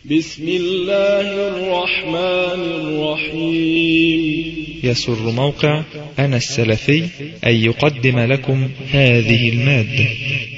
بسم الله الرحمن الرحيم يسر موقع أنا السلفي أن يقدم لكم هذه المادة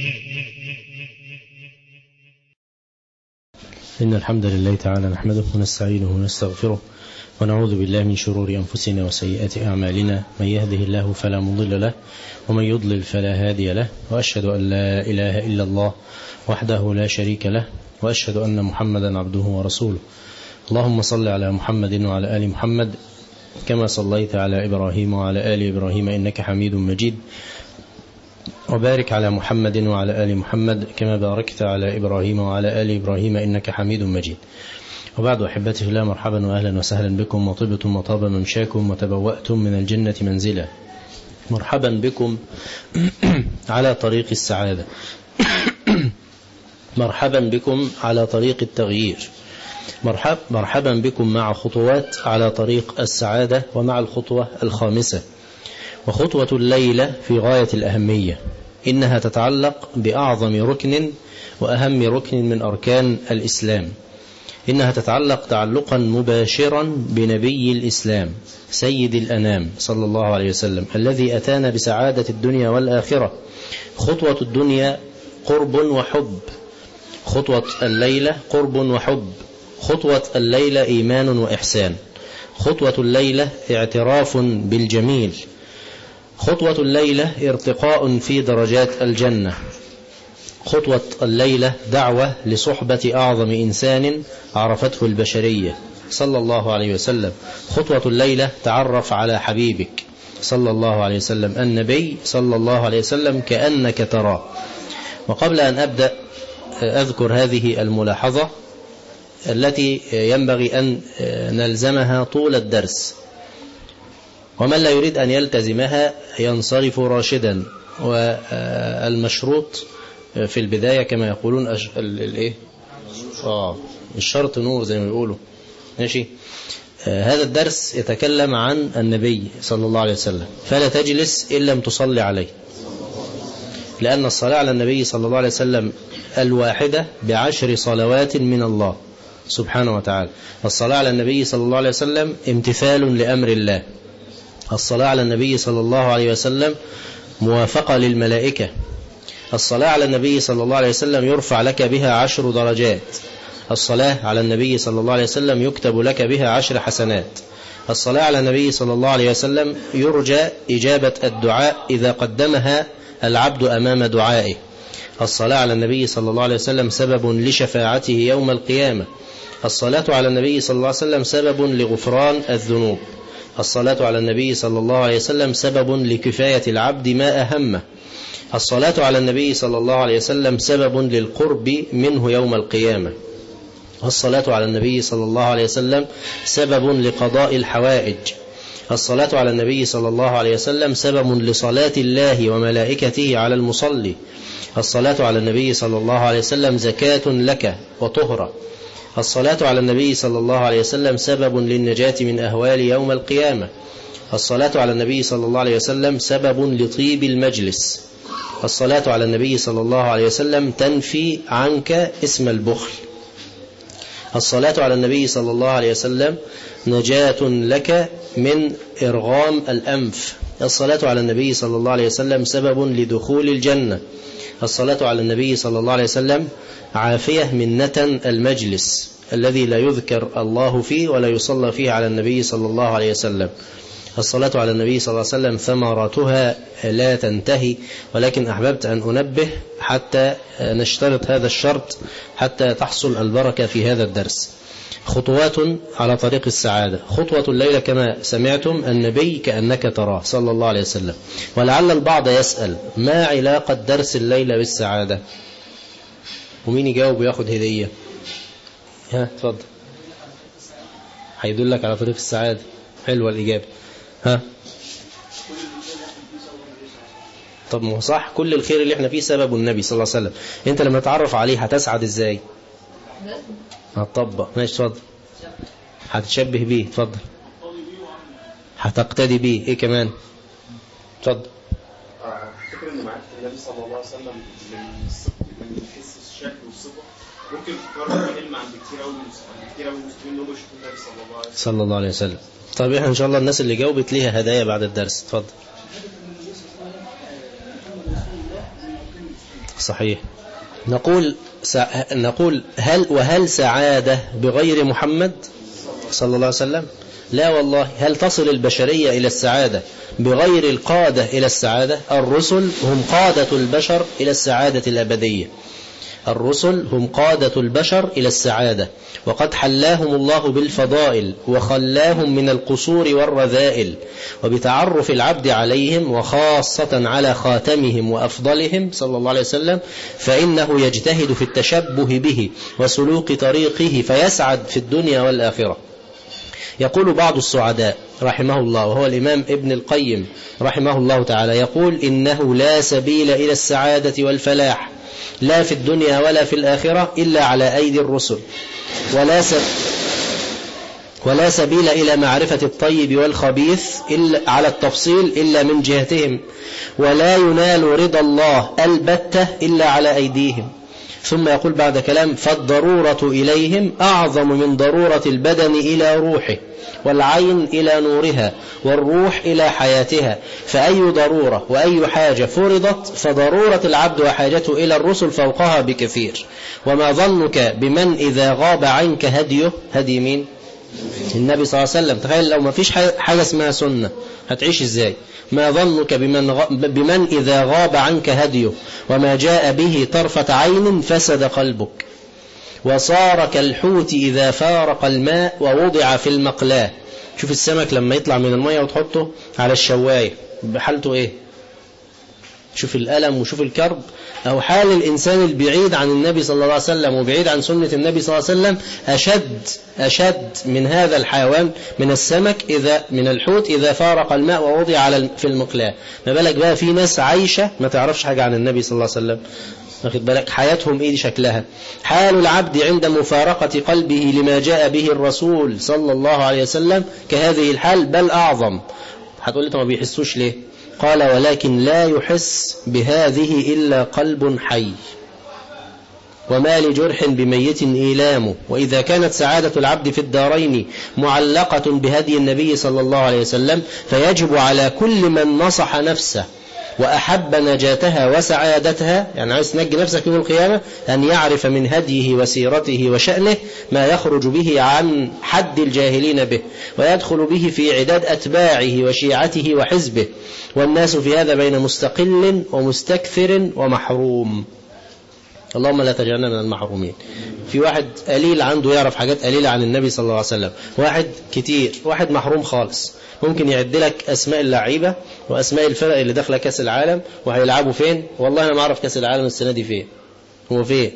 إن الحمد لله تعالى نحمده ونستعينه ونستغفره ونعوذ بالله من شرور أنفسنا وسيئات أعمالنا من يهده الله فلا مضل له ومن يضلل فلا هادي له وأشهد أن لا إله إلا الله وحده لا شريك له وأشهد أن محمدا عبده ورسوله اللهم صل على محمد وعلى آل محمد كما صليت على إبراهيم وعلى آل إبراهيم إنك حميد مجيد وبارك على محمد وعلى آل محمد كما باركت على إبراهيم وعلى آل إبراهيم إنك حميد مجيد وبعد أحبتي في الله مرحبا وأهلا وسهلا بكم وطبتم وطاب ممشاكم وتبوأتم من الجنة منزلا مرحبا بكم على طريق السعادة مرحبا بكم على طريق التغيير مرحب مرحبا بكم مع خطوات على طريق السعادة ومع الخطوة الخامسة وخطوة الليلة في غاية الأهمية إنها تتعلق بأعظم ركن وأهم ركن من أركان الإسلام إنها تتعلق تعلقا مباشرا بنبي الإسلام سيد الأنام صلى الله عليه وسلم الذي أتانا بسعادة الدنيا والآخرة خطوة الدنيا قرب وحب خطوة الليلة قرب وحب خطوة الليلة إيمان وإحسان خطوة الليلة اعتراف بالجميل خطوة الليلة ارتقاء في درجات الجنة خطوة الليلة دعوة لصحبة أعظم إنسان عرفته البشرية صلى الله عليه وسلم خطوة الليلة تعرف على حبيبك صلى الله عليه وسلم النبي صلى الله عليه وسلم كأنك تراه وقبل أن أبدأ أذكر هذه الملاحظة التي ينبغي أن نلزمها طول الدرس ومن لا يريد أن يلتزمها ينصرف راشدا والمشروط في البداية كما يقولون أش... الايه اه الشرط نور زي ما بيقولوا ماشي آه هذا الدرس يتكلم عن النبي صلى الله عليه وسلم فلا تجلس إن لم تصلي عليه لأن الصلاة على النبي صلى الله عليه وسلم الواحدة بعشر صلوات من الله سبحانه وتعالى الصلاة على النبي صلى الله عليه وسلم امتثال لأمر الله الصلاة على النبي صلى الله عليه وسلم موافقة للملائكة الصلاة على النبي صلى الله عليه وسلم يرفع لك بها عشر درجات الصلاة على النبي صلى الله عليه وسلم يكتب لك بها عشر حسنات الصلاة على النبي صلى الله عليه وسلم يرجى إجابة الدعاء إذا قدمها العبد أمام دعائه الصلاة على النبي صلى الله عليه وسلم سبب لشفاعته يوم القيامة الصلاة على النبي صلى الله عليه وسلم سبب لغفران الذنوب الصلاة على النبي صلى الله عليه وسلم سبب لكفاية العبد ما أهمه الصلاة على النبي صلى الله عليه وسلم سبب للقرب منه يوم القيامة الصلاة على النبي صلى الله عليه وسلم سبب لقضاء الحوائج الصلاة على النبي صلى الله عليه وسلم سبب لصلاة الله وملائكته على المصلي الصلاة على النبي صلى الله عليه وسلم زكاة لك وطهرة الصلاة على النبي صلى الله عليه وسلم سبب للنجاة من أهوال يوم القيامة الصلاة على النبي صلى الله عليه وسلم سبب لطيب المجلس الصلاة على النبي صلى الله عليه وسلم تنفي عنك اسم البخل الصلاة على النبي صلى الله عليه وسلم نجاة لك من إرغام الأنف الصلاة على النبي صلى الله عليه وسلم سبب لدخول الجنة الصلاة على النبي صلى الله عليه وسلم عافية من نتن المجلس الذي لا يذكر الله فيه ولا يصلى فيه على النبي صلى الله عليه وسلم الصلاة على النبي صلى الله عليه وسلم ثمراتها لا تنتهي ولكن أحببت أن أنبه حتى نشترط هذا الشرط حتى تحصل البركة في هذا الدرس خطوات على طريق السعادة خطوة الليلة كما سمعتم النبي كأنك تراه صلى الله عليه وسلم ولعل البعض يسأل ما علاقة درس الليلة بالسعادة ومين يجاوب وياخد هدية ها تفضل هيدلك على طريق السعادة حلوة الإجابة ها طب ما هو صح كل الخير اللي احنا فيه سبب النبي صلى الله عليه وسلم انت لما تعرف عليه هتسعد ازاي هتطبق ماشي اتفضل هتشبه بيه اتفضل هتقتدي بيه ايه كمان اتفضل افتكر ان معرفه النبي صلى الله عليه وسلم من من حيث الشكل والصفه ممكن تكرر العلم عند كتير قوي عند كتير قوي المسلمين ان هم يشوفوا النبي صلى الله عليه وسلم صلى الله عليه وسلم طيب احنا ان شاء الله الناس اللي جاوبت ليها هدايا بعد الدرس اتفضل صحيح نقول سع... نقول هل وهل سعادة بغير محمد صلى الله عليه وسلم لا والله هل تصل البشرية إلى السعادة بغير القادة إلى السعادة الرسل هم قادة البشر إلى السعادة الأبدية الرسل هم قادة البشر إلى السعادة وقد حلاهم الله بالفضائل وخلاهم من القصور والرذائل وبتعرف العبد عليهم وخاصة على خاتمهم وأفضلهم صلى الله عليه وسلم فإنه يجتهد في التشبه به وسلوك طريقه فيسعد في الدنيا والآخرة يقول بعض السعداء رحمه الله وهو الإمام ابن القيم رحمه الله تعالى يقول إنه لا سبيل إلى السعادة والفلاح لا في الدنيا ولا في الآخرة إلا على أيدي الرسل ولا سبيل ولا سبيل إلى معرفة الطيب والخبيث إلا على التفصيل إلا من جهتهم ولا ينال رضا الله البتة إلا على أيديهم ثم يقول بعد كلام فالضرورة إليهم أعظم من ضرورة البدن إلى روحه والعين إلى نورها والروح إلى حياتها فأي ضرورة وأي حاجة فرضت فضرورة العبد وحاجته إلى الرسل فوقها بكثير وما ظنك بمن إذا غاب عنك هديه هدي مين النبي صلى الله عليه وسلم تخيل لو ما فيش حاجة اسمها سنة هتعيش ازاي ما ظنك بمن, غ... بمن إذا غاب عنك هديه وما جاء به طرفة عين فسد قلبك وصار كالحوت إذا فارق الماء ووضع في المقلاة شوف السمك لما يطلع من المية وتحطه على الشواية بحالته ايه شوف الألم وشوف الكرب أو حال الإنسان البعيد عن النبي صلى الله عليه وسلم وبعيد عن سنة النبي صلى الله عليه وسلم أشد أشد من هذا الحيوان من السمك إذا من الحوت إذا فارق الماء ووضع على في المقلاة ما بالك بقى في ناس عايشة ما تعرفش حاجة عن النبي صلى الله عليه وسلم واخد بالك حياتهم ايه شكلها حال العبد عند مفارقة قلبه لما جاء به الرسول صلى الله عليه وسلم كهذه الحال بل أعظم هتقول لي ما بيحسوش ليه قال ولكن لا يحس بهذه إلا قلب حي وما لجرح بميت إيلام وإذا كانت سعادة العبد في الدارين معلقة بهدي النبي صلى الله عليه وسلم فيجب على كل من نصح نفسه وأحب نجاتها وسعادتها يعني عايز تنجي نفسك يوم القيامة أن يعرف من هديه وسيرته وشأنه ما يخرج به عن حد الجاهلين به ويدخل به في عداد أتباعه وشيعته وحزبه والناس في هذا بين مستقل ومستكثر ومحروم اللهم لا تجعلنا من المحرومين في واحد قليل عنده يعرف حاجات قليلة عن النبي صلى الله عليه وسلم واحد كتير واحد محروم خالص ممكن يعد لك أسماء اللعيبة وأسماء الفرق اللي داخله كأس العالم وهيلعبوا فين والله أنا ما أعرف كأس العالم السنة دي فين هو فين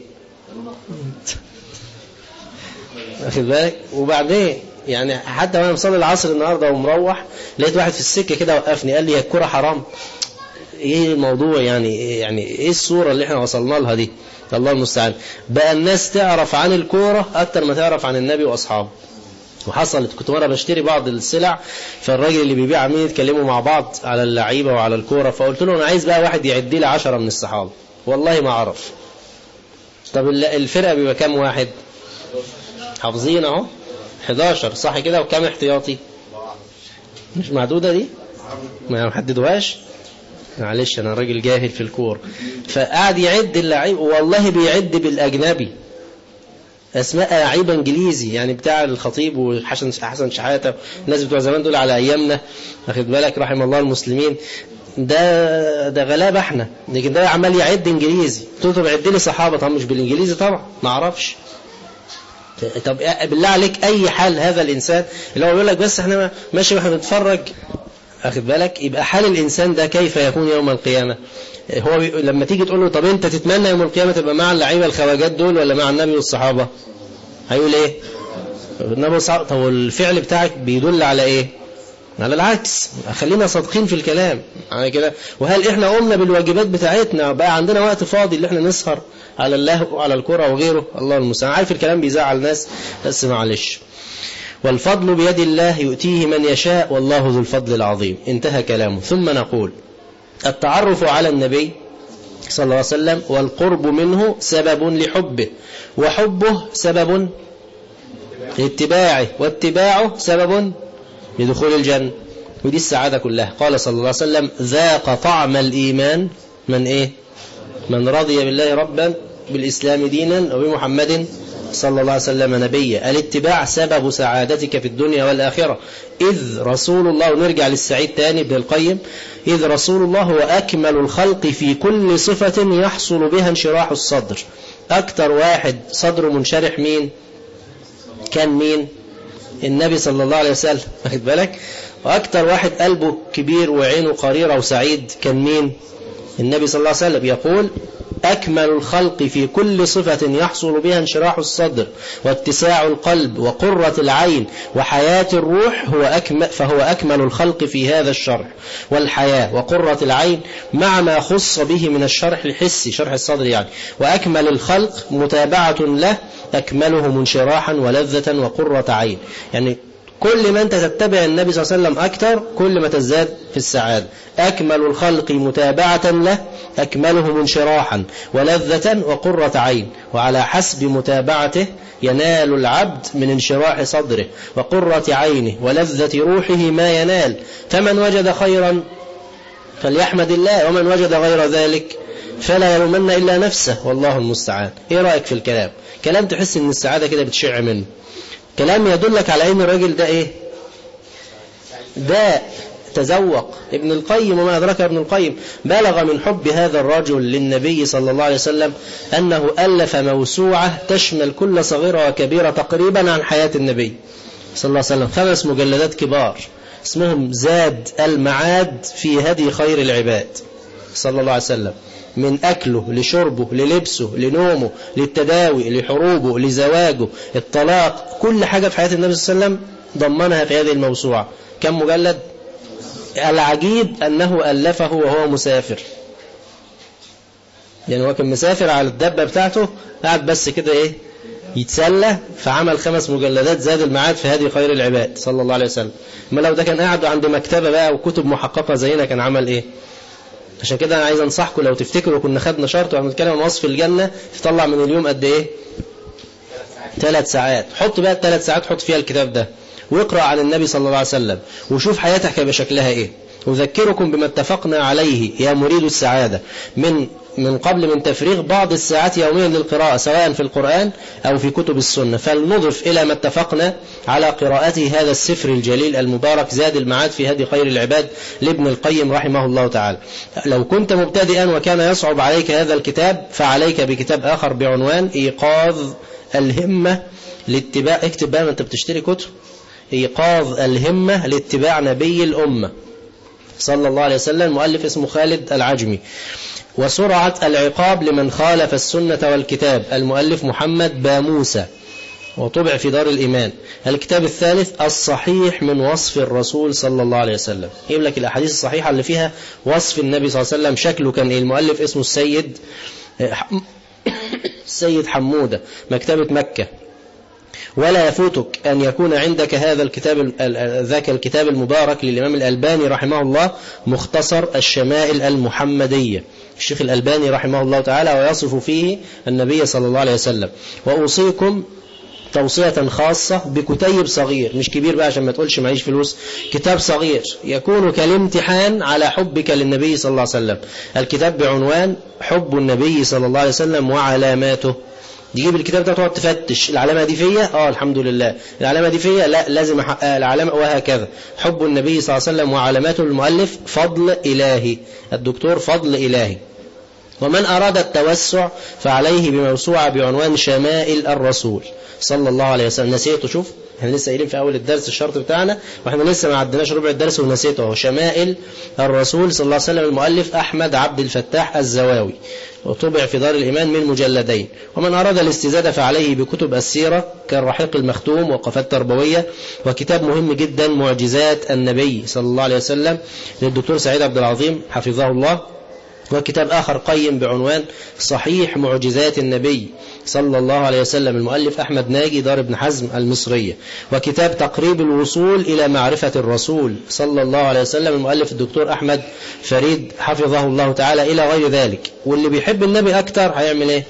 واخد بالك وبعدين يعني حتى وانا مصلي العصر النهارده ومروح لقيت واحد في السكه كده وقفني قال لي هي الكوره حرام ايه الموضوع يعني يعني ايه الصوره اللي احنا وصلنا لها دي الله المستعان بقى الناس تعرف عن الكوره اكتر ما تعرف عن النبي واصحابه وحصلت كنت مرة بشتري بعض السلع فالراجل اللي بيبيع عمين يتكلموا مع بعض على اللعيبة وعلى الكورة فقلت له أنا عايز بقى واحد يعد لي عشرة من الصحابة والله ما أعرف طب الفرقة بيبقى كام واحد حافظين اهو 11 صح كده وكام احتياطي مش معدودة دي ما محددوهاش معلش انا راجل جاهل في الكور فقعد يعد اللعيب والله بيعد بالاجنبي اسماء لعيبه انجليزي يعني بتاع الخطيب وحسن حسن شحاته الناس بتوع زمان دول على ايامنا واخد بالك رحم الله المسلمين ده ده غلابه احنا لكن ده عمال يعد انجليزي قلت له عد لي صحابه طب مش بالانجليزي طبعا ما اعرفش طب بالله عليك اي حال هذا الانسان اللي هو بيقول لك بس احنا ماشي واحنا بنتفرج اخد بالك يبقى حال الانسان ده كيف يكون يوم القيامه هو لما تيجي تقول له طب انت تتمنى يوم القيامه تبقى مع اللعيبه الخواجات دول ولا مع النبي والصحابه هيقول ايه النبي والصحابه طب الفعل بتاعك بيدل على ايه على العكس خلينا صادقين في الكلام على كده وهل احنا قمنا بالواجبات بتاعتنا بقى عندنا وقت فاضي اللي احنا نسهر على اللهو وعلى الكرة وغيره الله المستعان عارف الكلام بيزعل ناس بس معلش والفضل بيد الله يؤتيه من يشاء والله ذو الفضل العظيم انتهى كلامه ثم نقول التعرف على النبي صلى الله عليه وسلم والقرب منه سبب لحبه وحبه سبب لاتباعه واتباعه سبب لدخول الجنة ودي السعادة كلها قال صلى الله عليه وسلم ذاق طعم الإيمان من إيه من رضي بالله ربا بالإسلام دينا وبمحمد صلى الله عليه وسلم نبيا الاتباع سبب سعادتك في الدنيا والآخرة إذ رسول الله ونرجع للسعيد تاني ابن القيم إذ رسول الله هو أكمل الخلق في كل صفة يحصل بها انشراح الصدر أكتر واحد صدره منشرح مين كان مين النبي صلى الله عليه وسلم واخد بالك وأكتر واحد قلبه كبير وعينه قريرة وسعيد كان مين النبي صلى الله عليه وسلم يقول أكمل الخلق في كل صفة يحصل بها انشراح الصدر واتساع القلب وقرة العين وحياة الروح هو أكمل فهو أكمل الخلق في هذا الشرح والحياة وقرة العين مع ما خص به من الشرح الحسي شرح الصدر يعني وأكمل الخلق متابعة له أكمله منشراحا ولذة وقرة عين يعني كل ما أنت تتبع النبي صلى الله عليه وسلم أكثر كل ما تزداد في السعادة أكمل الخلق متابعة له أكمله منشراحا ولذة وقرة عين وعلى حسب متابعته ينال العبد من انشراح صدره وقرة عينه ولذة روحه ما ينال فمن وجد خيرا فليحمد الله ومن وجد غير ذلك فلا يلومن إلا نفسه والله المستعان إيه رأيك في الكلام كلام تحس ان السعادة كده بتشع منه كلام يدلك على ان الراجل ده ايه ده تزوق ابن القيم وما أدرك ابن القيم بلغ من حب هذا الرجل للنبي صلى الله عليه وسلم أنه ألف موسوعة تشمل كل صغيرة وكبيرة تقريبا عن حياة النبي صلى الله عليه وسلم خمس مجلدات كبار اسمهم زاد المعاد في هدي خير العباد صلى الله عليه وسلم من أكله لشربه للبسه لنومه للتداوي لحروبه لزواجه الطلاق كل حاجة في حياة النبي صلى الله عليه وسلم ضمنها في هذه الموسوعة كم مجلد العجيب أنه ألفه وهو مسافر يعني هو كان مسافر على الدبة بتاعته قاعد بس كده إيه يتسلى فعمل خمس مجلدات زاد المعاد في هذه خير العباد صلى الله عليه وسلم ما لو ده كان قاعد عند مكتبة بقى وكتب محققة زينا كان عمل إيه عشان كده أنا عايز أنصحكم لو تفتكروا كنا خدنا شرط وعم نتكلم عن وصف الجنة تطلع من اليوم قد إيه ثلاث ساعات حط بقى الثلاث ساعات حط فيها الكتاب ده واقرأ عن النبي صلى الله عليه وسلم وشوف حياتك هيبقى شكلها إيه أذكركم بما اتفقنا عليه يا مريد السعادة من من قبل من تفريغ بعض الساعات يوميا للقراءة سواء في القرآن أو في كتب السنة فلنضف إلى ما اتفقنا على قراءته هذا السفر الجليل المبارك زاد المعاد في هدي خير العباد لابن القيم رحمه الله تعالى لو كنت مبتدئا وكان يصعب عليك هذا الكتاب فعليك بكتاب آخر بعنوان إيقاظ الهمة لاتباع اكتب بقى ما انت بتشتري كتب إيقاظ الهمة لاتباع نبي الأمة صلى الله عليه وسلم مؤلف اسمه خالد العجمي وسرعة العقاب لمن خالف السنة والكتاب المؤلف محمد باموسى وطبع في دار الإيمان الكتاب الثالث الصحيح من وصف الرسول صلى الله عليه وسلم يجيب لك الأحاديث الصحيحة اللي فيها وصف النبي صلى الله عليه وسلم شكله كان إيه المؤلف اسمه السيد السيد حمودة مكتبة مكة ولا يفوتك أن يكون عندك هذا الكتاب ذاك الكتاب المبارك للإمام الألباني رحمه الله مختصر الشمائل المحمدية الشيخ الألباني رحمه الله تعالى ويصف فيه النبي صلى الله عليه وسلم وأوصيكم توصية خاصة بكتيب صغير مش كبير بقى عشان ما تقولش معيش فلوس كتاب صغير يكون كالامتحان على حبك للنبي صلى الله عليه وسلم الكتاب بعنوان حب النبي صلى الله عليه وسلم وعلاماته تجيب الكتاب ده تقعد تفتش العلامة دي فيا اه الحمد لله العلامة دي فيا لا لازم احققها العلامة وهكذا حب النبي صلى الله عليه وسلم وعلاماته المؤلف فضل إلهي الدكتور فضل إلهي ومن أراد التوسع فعليه بموسوعة بعنوان شمائل الرسول صلى الله عليه وسلم نسيته شوف احنا لسه قايلين في أول الدرس الشرط بتاعنا واحنا لسه ما عدناش ربع الدرس ونسيته اهو شمائل الرسول صلى الله عليه وسلم المؤلف أحمد عبد الفتاح الزواوي وطبع في دار الإيمان من مجلدين ومن أراد الاستزادة فعليه بكتب السيرة كالرحيق المختوم وقفات تربوية وكتاب مهم جدا معجزات النبي صلى الله عليه وسلم للدكتور سعيد عبد العظيم حفظه الله وكتاب آخر قيم بعنوان صحيح معجزات النبي صلى الله عليه وسلم المؤلف أحمد ناجي دار ابن حزم المصرية وكتاب تقريب الوصول إلى معرفة الرسول صلى الله عليه وسلم المؤلف الدكتور أحمد فريد حفظه الله تعالى إلى غير ذلك واللي بيحب النبي أكتر هيعمل إيه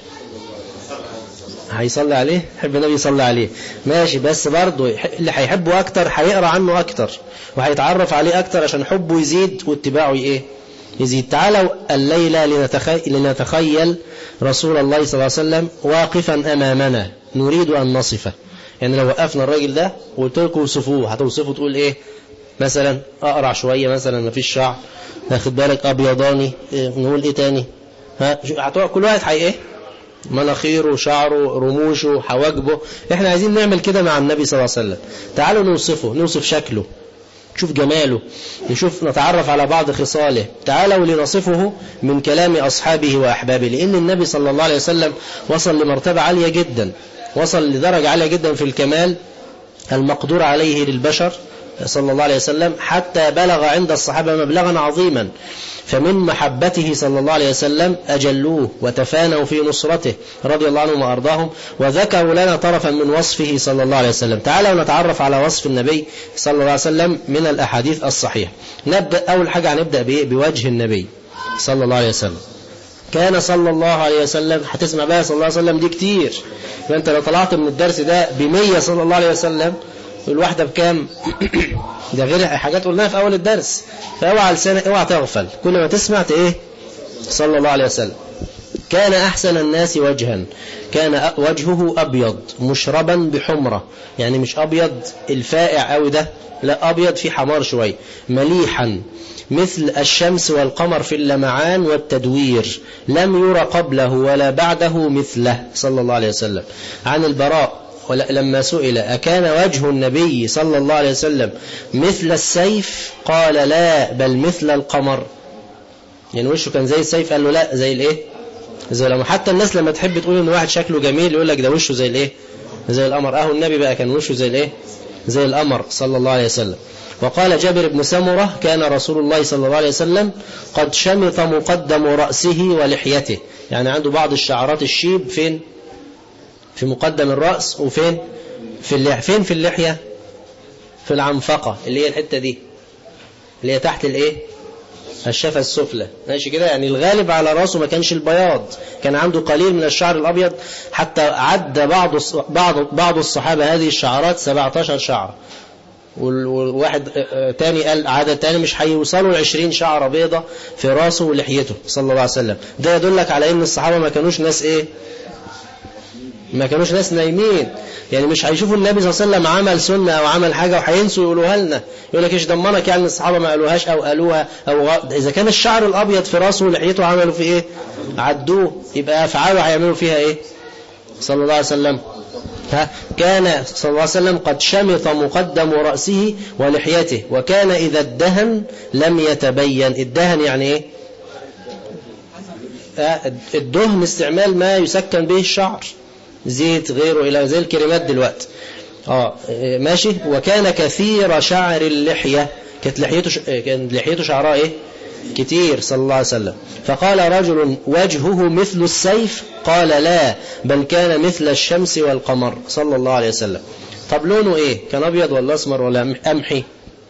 هيصلي عليه يحب النبي يصلي عليه ماشي بس برضه اللي هيحبه أكتر هيقرأ عنه أكتر وهيتعرف عليه أكتر عشان حبه يزيد واتباعه إيه يزيد تعالوا الليلة لنتخي... لنتخيل رسول الله صلى الله عليه وسلم واقفا أمامنا نريد أن نصفه يعني لو وقفنا الراجل ده وقلت لكم وصفوه هتوصفه تقول إيه مثلا أقرع شوية مثلا ما فيش شعر ناخد بالك أبيضاني إيه نقول إيه تاني ها هتقع كل واحد حي إيه مناخيره شعره رموشه حواجبه احنا عايزين نعمل كده مع النبي صلى الله عليه وسلم تعالوا نوصفه نوصف شكله نشوف جماله نشوف نتعرف على بعض خصاله تعالوا لنصفه من كلام أصحابه وأحبابه لأن النبي صلى الله عليه وسلم وصل لمرتبة عالية جدا وصل لدرجة عالية جدا في الكمال المقدور عليه للبشر صلى الله عليه وسلم حتى بلغ عند الصحابة مبلغا عظيما فمن محبته صلى الله عليه وسلم أجلوه وتفانوا في نصرته رضي الله عنهم وأرضاهم وذكروا لنا طرفا من وصفه صلى الله عليه وسلم تعالوا نتعرف على وصف النبي صلى الله عليه وسلم من الأحاديث الصحيحة نبدأ أول حاجة هنبدأ بإيه بوجه النبي صلى الله عليه وسلم كان صلى الله عليه وسلم هتسمع بقى صلى الله عليه وسلم دي كتير فأنت لو طلعت من الدرس ده بمية صلى الله عليه وسلم الواحدة بكام ده غير حاجات قلناها في أول الدرس فاوعى لسانك اوعى تغفل كل ما تسمع ايه صلى الله عليه وسلم كان أحسن الناس وجها كان وجهه أبيض مشربا بحمرة يعني مش أبيض الفائع أو ده لا أبيض في حمار شوي مليحا مثل الشمس والقمر في اللمعان والتدوير لم ير قبله ولا بعده مثله صلى الله عليه وسلم عن البراء لما سئل أكان وجه النبي صلى الله عليه وسلم مثل السيف قال لا بل مثل القمر يعني وشه كان زي السيف قال له لا زي الايه زي لما حتى الناس لما تحب تقول ان واحد شكله جميل يقول لك ده وشه زي الايه زي القمر اهو النبي بقى كان وشه زي الايه زي القمر صلى الله عليه وسلم وقال جابر بن سمرة كان رسول الله صلى الله عليه وسلم قد شمط مقدم رأسه ولحيته يعني عنده بعض الشعرات الشيب فين في مقدم الرأس وفين في اللحية فين في اللحية في العنفقة اللي هي الحتة دي اللي هي تحت الايه الشفة السفلى ماشي كده يعني الغالب على راسه ما كانش البياض كان عنده قليل من الشعر الأبيض حتى عد بعض بعض بعض الصحابة هذه الشعرات 17 شعر وواحد تاني قال عدد تاني مش هيوصلوا ل 20 شعرة بيضة في راسه ولحيته صلى الله عليه وسلم ده يدلك على ان الصحابة ما كانوش ناس ايه ما كانوش ناس نايمين يعني مش هيشوفوا النبي صلى الله عليه وسلم عمل سنة أو عمل حاجة وهينسوا يقولوها لنا يقول لك ايش ضمنك يعني الصحابة ما قالوهاش أو قالوها أو غ... إذا كان الشعر الأبيض في راسه ولحيته عملوا فيه إيه عدوه يبقى أفعاله هيعملوا فيها إيه صلى الله عليه وسلم ها كان صلى الله عليه وسلم قد شمط مقدم رأسه ولحيته وكان إذا ادهن لم يتبين الدهن يعني إيه الدهن استعمال ما يسكن به الشعر زيت غيره إلى زي الكريمات دلوقتي اه ماشي وكان كثير شعر اللحية كانت لحيته ش... كانت لحيته شعرها ايه كتير صلى الله عليه وسلم فقال رجل وجهه مثل السيف قال لا بل كان مثل الشمس والقمر صلى الله عليه وسلم طب لونه ايه كان ابيض ولا اسمر ولا قمحي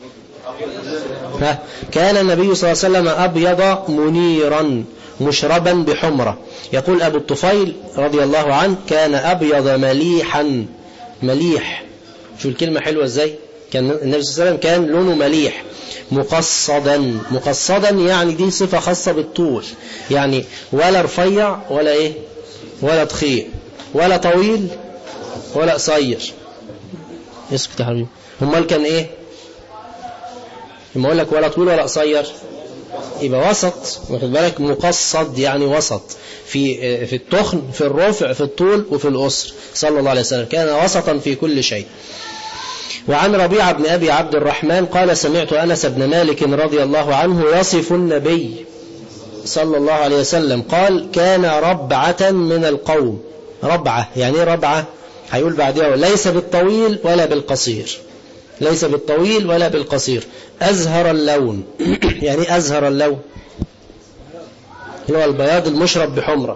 ها كان النبي صلى الله عليه وسلم ابيض منيرا مشربا بحمرة يقول أبو الطفيل رضي الله عنه كان أبيض مليحا مليح شو الكلمة حلوة ازاي كان النبي صلى الله عليه وسلم كان لونه مليح مقصدا مقصدا يعني دي صفة خاصة بالطول يعني ولا رفيع ولا ايه ولا تخير ولا طويل ولا قصير اسكت يا حبيبي امال كان ايه لما اقول لك ولا طويل ولا قصير يبقى وسط واخد بالك مقصد يعني وسط في في التخن في الرفع في الطول وفي القصر صلى الله عليه وسلم كان وسطا في كل شيء وعن ربيعة بن أبي عبد الرحمن قال سمعت أنس بن مالك رضي الله عنه يصف النبي صلى الله عليه وسلم قال كان ربعة من القوم ربعة يعني ايه ربعة هيقول بعدها ليس بالطويل ولا بالقصير ليس بالطويل ولا بالقصير أزهر اللون يعني أزهر اللون اللي هو البياض المشرب بحمرة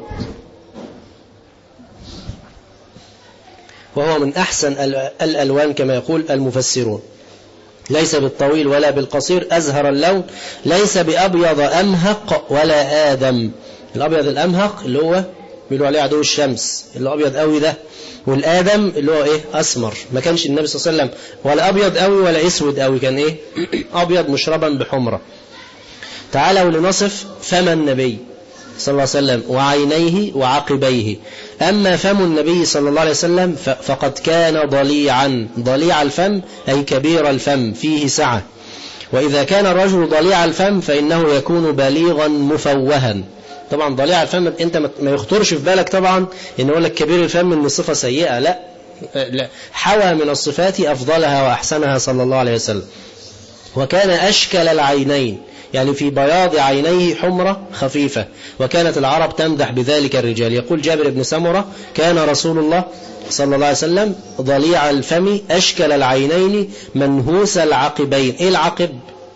وهو من أحسن الألوان كما يقول المفسرون ليس بالطويل ولا بالقصير أزهر اللون ليس بأبيض أمهق ولا آدم الأبيض الأمهق اللي هو بيقولوا عليه عدو الشمس اللي أبيض قوي ده والآدم اللي هو إيه أسمر ما كانش النبي صلى الله عليه وسلم ولا أبيض قوي ولا أسود قوي كان إيه أبيض مشربا بحمرة تعالوا لنصف فم النبي صلى الله عليه وسلم وعينيه وعقبيه أما فم النبي صلى الله عليه وسلم فقد كان ضليعا ضليع الفم أي كبير الفم فيه سعة وإذا كان الرجل ضليع الفم فإنه يكون بليغا مفوها طبعا ضليع الفم انت ما يخطرش في بالك طبعا ان اقول لك كبير الفم ان صفة سيئة لا لا حوى من الصفات افضلها واحسنها صلى الله عليه وسلم وكان اشكل العينين يعني في بياض عينيه حمرة خفيفة وكانت العرب تمدح بذلك الرجال يقول جابر بن سمرة كان رسول الله صلى الله عليه وسلم ضليع الفم أشكل العينين منهوس العقبين إيه العقب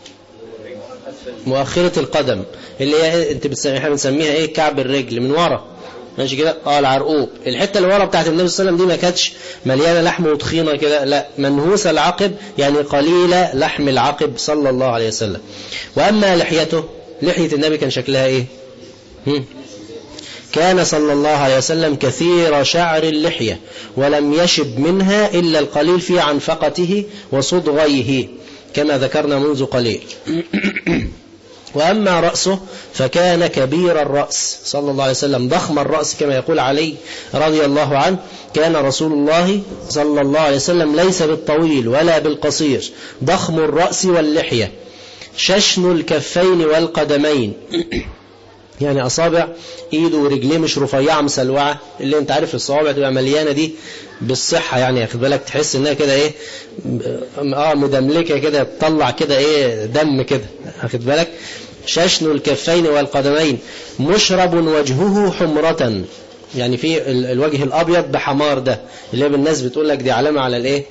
مؤخرة القدم اللي هي انت بتسميها احنا بنسميها ايه كعب الرجل من ورا ماشي كده اه العرقوب الحته اللي ورا بتاعت النبي صلى الله عليه وسلم دي ما كانتش مليانه لحم وتخينه كده لا منهوسه العقب يعني قليله لحم العقب صلى الله عليه وسلم واما لحيته لحيه النبي كان شكلها ايه هم؟ كان صلى الله عليه وسلم كثير شعر اللحية ولم يشب منها إلا القليل في عنفقته وصدغيه كما ذكرنا منذ قليل وأما رأسه فكان كبير الرأس صلى الله عليه وسلم ضخم الرأس كما يقول علي رضي الله عنه كان رسول الله صلى الله عليه وسلم ليس بالطويل ولا بالقصير ضخم الرأس واللحية ششن الكفين والقدمين يعني أصابع إيده ورجليه مش رفيعة مسلوعة اللي أنت عارف الصوابع تبقى مليانة دي بالصحة يعني ياخد بالك تحس إنها كده إيه آه مدملكة كده تطلع كده إيه دم كده واخد بالك ششن الكفين والقدمين مشرب وجهه حمرة يعني في الوجه الأبيض بحمار ده اللي بالناس بتقول لك دي علامة على الإيه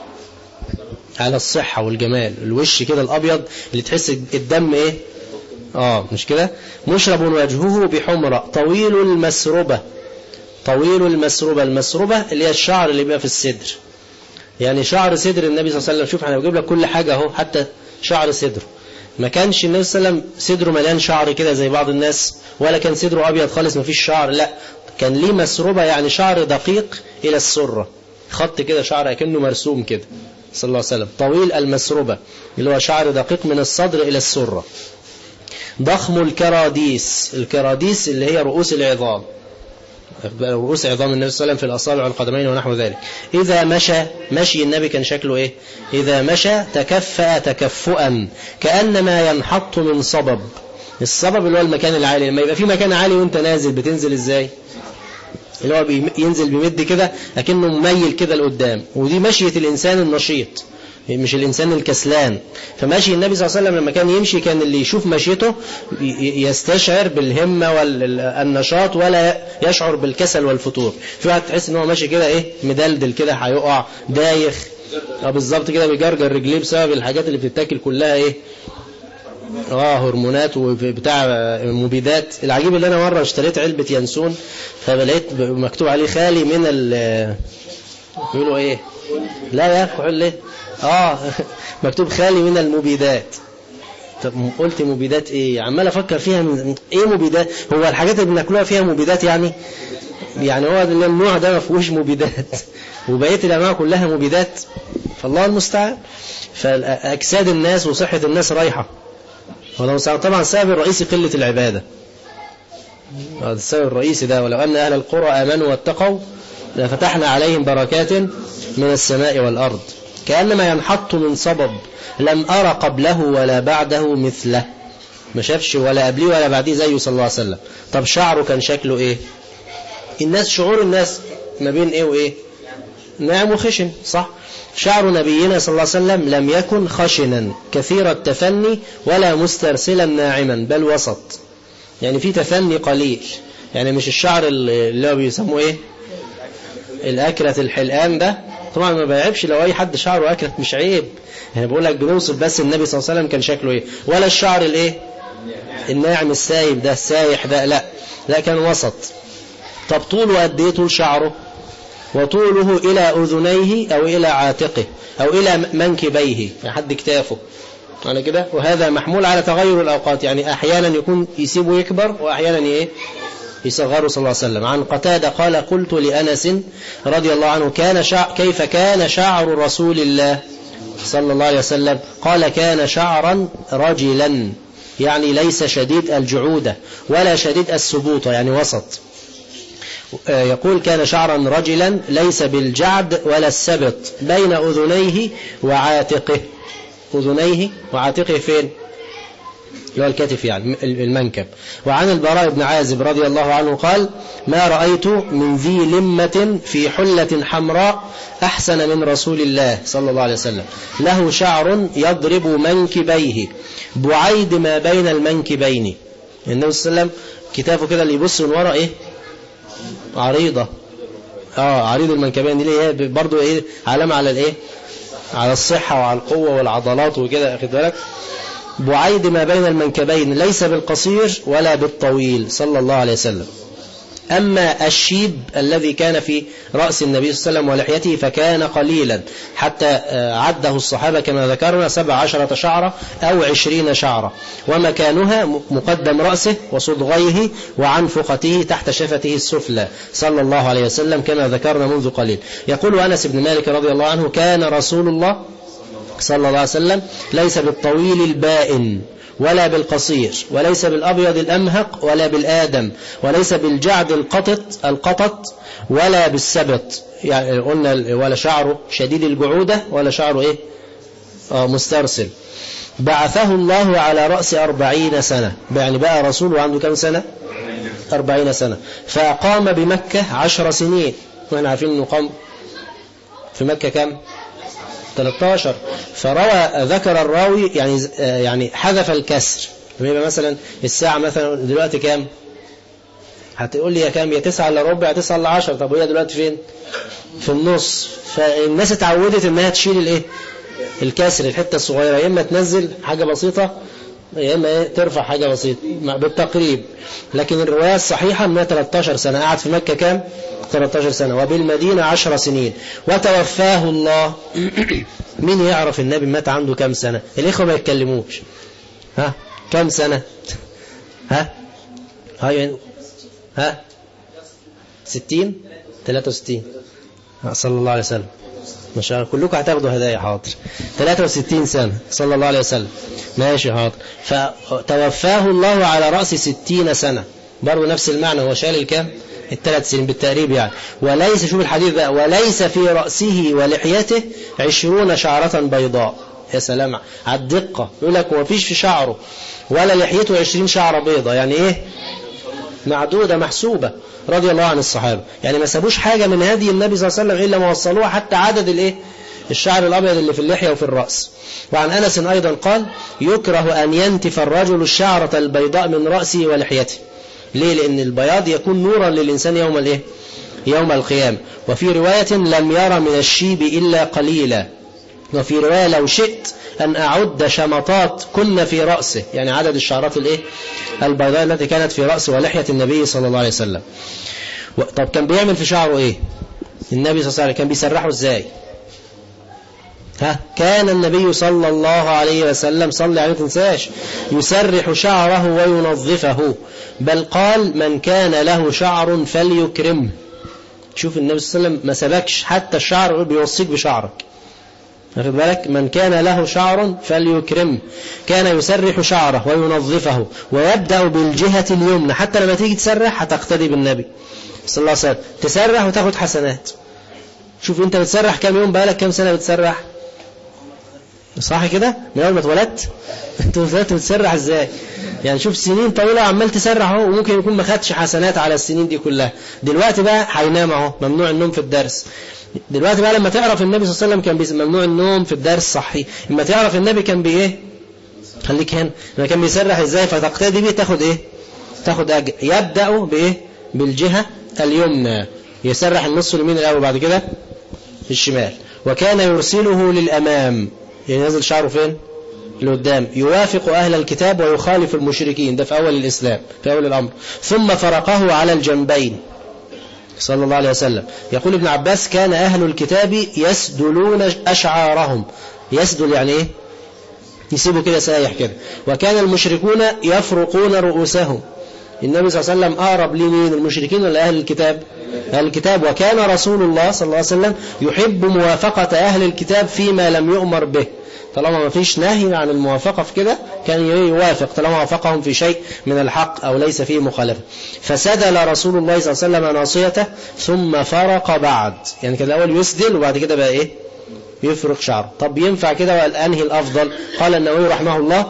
على الصحة والجمال الوش كده الأبيض اللي تحس الدم إيه آه مش كده مشرب وجهه بحمرة طويل المسربة طويل المسربة المسربة اللي هي الشعر اللي بيبقى في الصدر يعني شعر صدر النبي صلى الله عليه وسلم شوف انا بجيب لك كل حاجة اهو حتى شعر صدره ما كانش النبي صلى الله عليه وسلم صدره مليان شعر كده زي بعض الناس ولا كان صدره ابيض خالص ما فيش شعر لا كان ليه مسربة يعني شعر دقيق الى السرة خط كده شعر كأنه مرسوم كده صلى الله عليه وسلم طويل المسربة اللي هو شعر دقيق من الصدر الى السرة ضخم الكراديس الكراديس اللي هي رؤوس العظام رؤوس عظام النبي صلى الله عليه وسلم في الأصابع والقدمين ونحو ذلك إذا مشى مشي النبي كان شكله إيه إذا مشى تكفأ تكفؤا كأنما ينحط من صبب الصبب اللي هو المكان العالي لما يبقى في مكان عالي وانت نازل بتنزل ازاي اللي هو ينزل بيمد كده لكنه مميل كده لقدام ودي مشية الإنسان النشيط مش الإنسان الكسلان فماشي النبي صلى الله عليه وسلم لما كان يمشي كان اللي يشوف مشيته يستشعر بالهمة والنشاط ولا يشعر بالكسل والفتور في واحد تحس ان هو ماشي كده ايه مدلدل كده هيقع دايخ بالظبط كده بيجرجر رجليه بسبب الحاجات اللي بتتاكل كلها ايه اه هرمونات وبتاع مبيدات العجيب اللي انا مره اشتريت علبه ينسون فلقيت مكتوب عليه خالي من ال بيقولوا ايه لا يا كحول ليه اه مكتوب خالي من المبيدات طب قلت مبيدات ايه عمال افكر فيها من ايه مبيدات هو الحاجات اللي بناكلها فيها مبيدات يعني يعني هو النوع ده ما فيهوش مبيدات وبقيه الانواع كلها مبيدات فالله المستعان فاجساد الناس وصحه الناس رايحه والله المستعان طبعا السبب الرئيسي قله العباده هذا السبب الرئيسي ده ولو ان اهل القرى امنوا واتقوا لفتحنا عليهم بركات من السماء والارض كأنما ينحط من صبب لم أرى قبله ولا بعده مثله ما شافش ولا قبليه ولا بعديه زيه صلى الله عليه وسلم طب شعره كان شكله ايه الناس شعور الناس ما بين ايه وايه ناعم وخشن صح شعر نبينا صلى الله عليه وسلم لم يكن خشنا كثير التفني ولا مسترسلا ناعما بل وسط يعني في تفني قليل يعني مش الشعر اللي هو بيسموه ايه الأكلة الحلقان ده طبعا ما بيعيبش لو اي حد شعره اكلت مش عيب يعني بقول لك بنوصف بس النبي صلى الله عليه وسلم كان شكله ايه ولا الشعر الايه الناعم السايب ده السايح ده لا لا كان وسط طب طوله قد ايه طول شعره وطوله إلى أذنيه أو إلى عاتقه أو إلى منكبيه لحد كتافه على كده وهذا محمول على تغير الأوقات يعني أحيانا يكون يسيبه يكبر وأحيانا إيه يصغره صلى الله عليه وسلم عن قتادة قال قلت لأنس رضي الله عنه كان شع... كيف كان شعر رسول الله صلى الله عليه وسلم قال كان شعرا رجلا يعني ليس شديد الجعودة ولا شديد السبوطة يعني وسط يقول كان شعرا رجلا ليس بالجعد ولا السبط بين أذنيه وعاتقه أذنيه وعاتقه فين اللي هو الكتف يعني المنكب وعن البراء بن عازب رضي الله عنه قال ما رأيت من ذي لمة في حلة حمراء أحسن من رسول الله صلى الله عليه وسلم له شعر يضرب منكبيه بعيد ما بين المنكبين النبي صلى الله عليه وسلم كتافه كده اللي يبص من ورا ايه عريضة اه عريض المنكبين دي هي برضو ايه علامة على الايه على الصحة وعلى القوة والعضلات وكده اخد بالك بعيد ما بين المنكبين ليس بالقصير ولا بالطويل صلى الله عليه وسلم أما الشيب الذي كان في رأس النبي صلى الله عليه وسلم ولحيته فكان قليلا حتى عده الصحابة كما ذكرنا سبع عشرة شعرة أو عشرين شعرة ومكانها مقدم رأسه وصدغيه وعنفقته تحت شفته السفلى صلى الله عليه وسلم كما ذكرنا منذ قليل يقول أنس بن مالك رضي الله عنه كان رسول الله صلى الله عليه وسلم ليس بالطويل البائن ولا بالقصير وليس بالأبيض الأمهق ولا بالآدم وليس بالجعد القطط القطط ولا بالسبط يعني قلنا ولا شعره شديد الجعودة ولا شعره إيه آه مسترسل بعثه الله على رأس أربعين سنة يعني بقى رسول وعنده كم سنة أربعين سنة فأقام بمكة عشر سنين واحنا عارفين أنه قام في مكة كم 13 فروى ذكر الراوي يعني يعني حذف الكسر يبقى مثلا الساعة مثلا دلوقتي كام هتقول لي يا كام يا 9 الا ربع يا 9 الا 10 طب وهي دلوقتي فين في النص فالناس اتعودت انها تشيل الايه الكسر الحته الصغيره يا اما تنزل حاجه بسيطه يا اما ايه ترفع حاجه بسيطه بالتقريب لكن الروايه الصحيحه انها 13 سنه قعد في مكه كام 13 سنة وبالمدينة 10 سنين وتوفاه الله مين يعرف النبي مات عنده كم سنة الإخوة ما يتكلموش ها كم سنة ها هاي ها 60 63 صلى الله عليه وسلم ما شاء الله كلكم هتاخدوا هدايا حاضر 63 سنة صلى الله عليه وسلم ماشي حاضر فتوفاه الله على رأس 60 سنة برضه نفس المعنى هو شال الكام الثلاث سنين بالتقريب يعني وليس شوف الحديث بقى وليس في رأسه ولحيته عشرون شعرة بيضاء يا سلام على الدقة يقول لك هو فيش في شعره ولا لحيته عشرين شعرة بيضاء يعني ايه معدودة محسوبة رضي الله عن الصحابة يعني ما سابوش حاجة من هذه النبي صلى الله عليه وسلم إلا ما وصلوها حتى عدد الايه الشعر الأبيض اللي في اللحية وفي الرأس وعن أنس أيضا قال يكره أن ينتف الرجل الشعرة البيضاء من رأسه ولحيته ليه لأن البياض يكون نورا للإنسان يوم الايه يوم القيامة وفي رواية لم يرى من الشيب إلا قليلا وفي رواية لو شئت أن أعد شمطات كن في رأسه يعني عدد الشعرات الايه البيضاء التي كانت في رأسه ولحية النبي صلى الله عليه وسلم طب كان بيعمل في شعره ايه النبي صلى الله عليه وسلم كان بيسرحه ازاي ها كان النبي صلى الله عليه وسلم صلى عليه تنساش يسرح شعره وينظفه بل قال من كان له شعر فليكرمه شوف النبي صلى الله عليه وسلم ما سبكش حتى الشعر بيوصيك بشعرك واخد بالك من كان له شعر فليكرمه كان يسرح شعره وينظفه ويبدأ بالجهة اليمنى حتى لما تيجي تسرح هتقتدي بالنبي صلى الله عليه وسلم تسرح وتاخد حسنات شوف انت بتسرح كام يوم بقالك كام سنة بتسرح صح كده من اول ما اتولدت انت اتولدت بتسرح ازاي يعني شوف سنين طويلة عمال تسرح اهو وممكن يكون ما خدش حسنات على السنين دي كلها دلوقتي بقى هينام اهو ممنوع النوم في الدرس دلوقتي بقى لما تعرف النبي صلى الله عليه وسلم كان بيس ممنوع النوم في الدرس صحي لما تعرف النبي كان بايه خليك هنا لما كان بيسرح ازاي فتقتدي بيه تاخد ايه تاخد اجر يبدأ بايه بالجهة اليمنى يسرح النصف اليمين الاول بعد كده الشمال وكان يرسله للامام يعني ينزل شعره فين لقدام يوافق أهل الكتاب ويخالف المشركين ده في أول الإسلام في أول الأمر ثم فرقه على الجنبين صلى الله عليه وسلم يقول ابن عباس كان أهل الكتاب يسدلون أشعارهم يسدل يعني إيه يسيبوا كده سايح كده وكان المشركون يفرقون رؤوسهم النبي صلى الله عليه وسلم أقرب لمين المشركين ولا أهل الكتاب أهل الكتاب وكان رسول الله صلى الله عليه وسلم يحب موافقة أهل الكتاب فيما لم يؤمر به طالما ما فيش نهي عن الموافقة في كده كان يوافق طالما وافقهم في شيء من الحق أو ليس فيه مخالفة فسدل رسول الله صلى الله عليه وسلم ناصيته ثم فرق بعد يعني كان الأول يسدل وبعد كده بقى إيه يفرق شعره طب ينفع كده وأنهي الأفضل قال النووي رحمه الله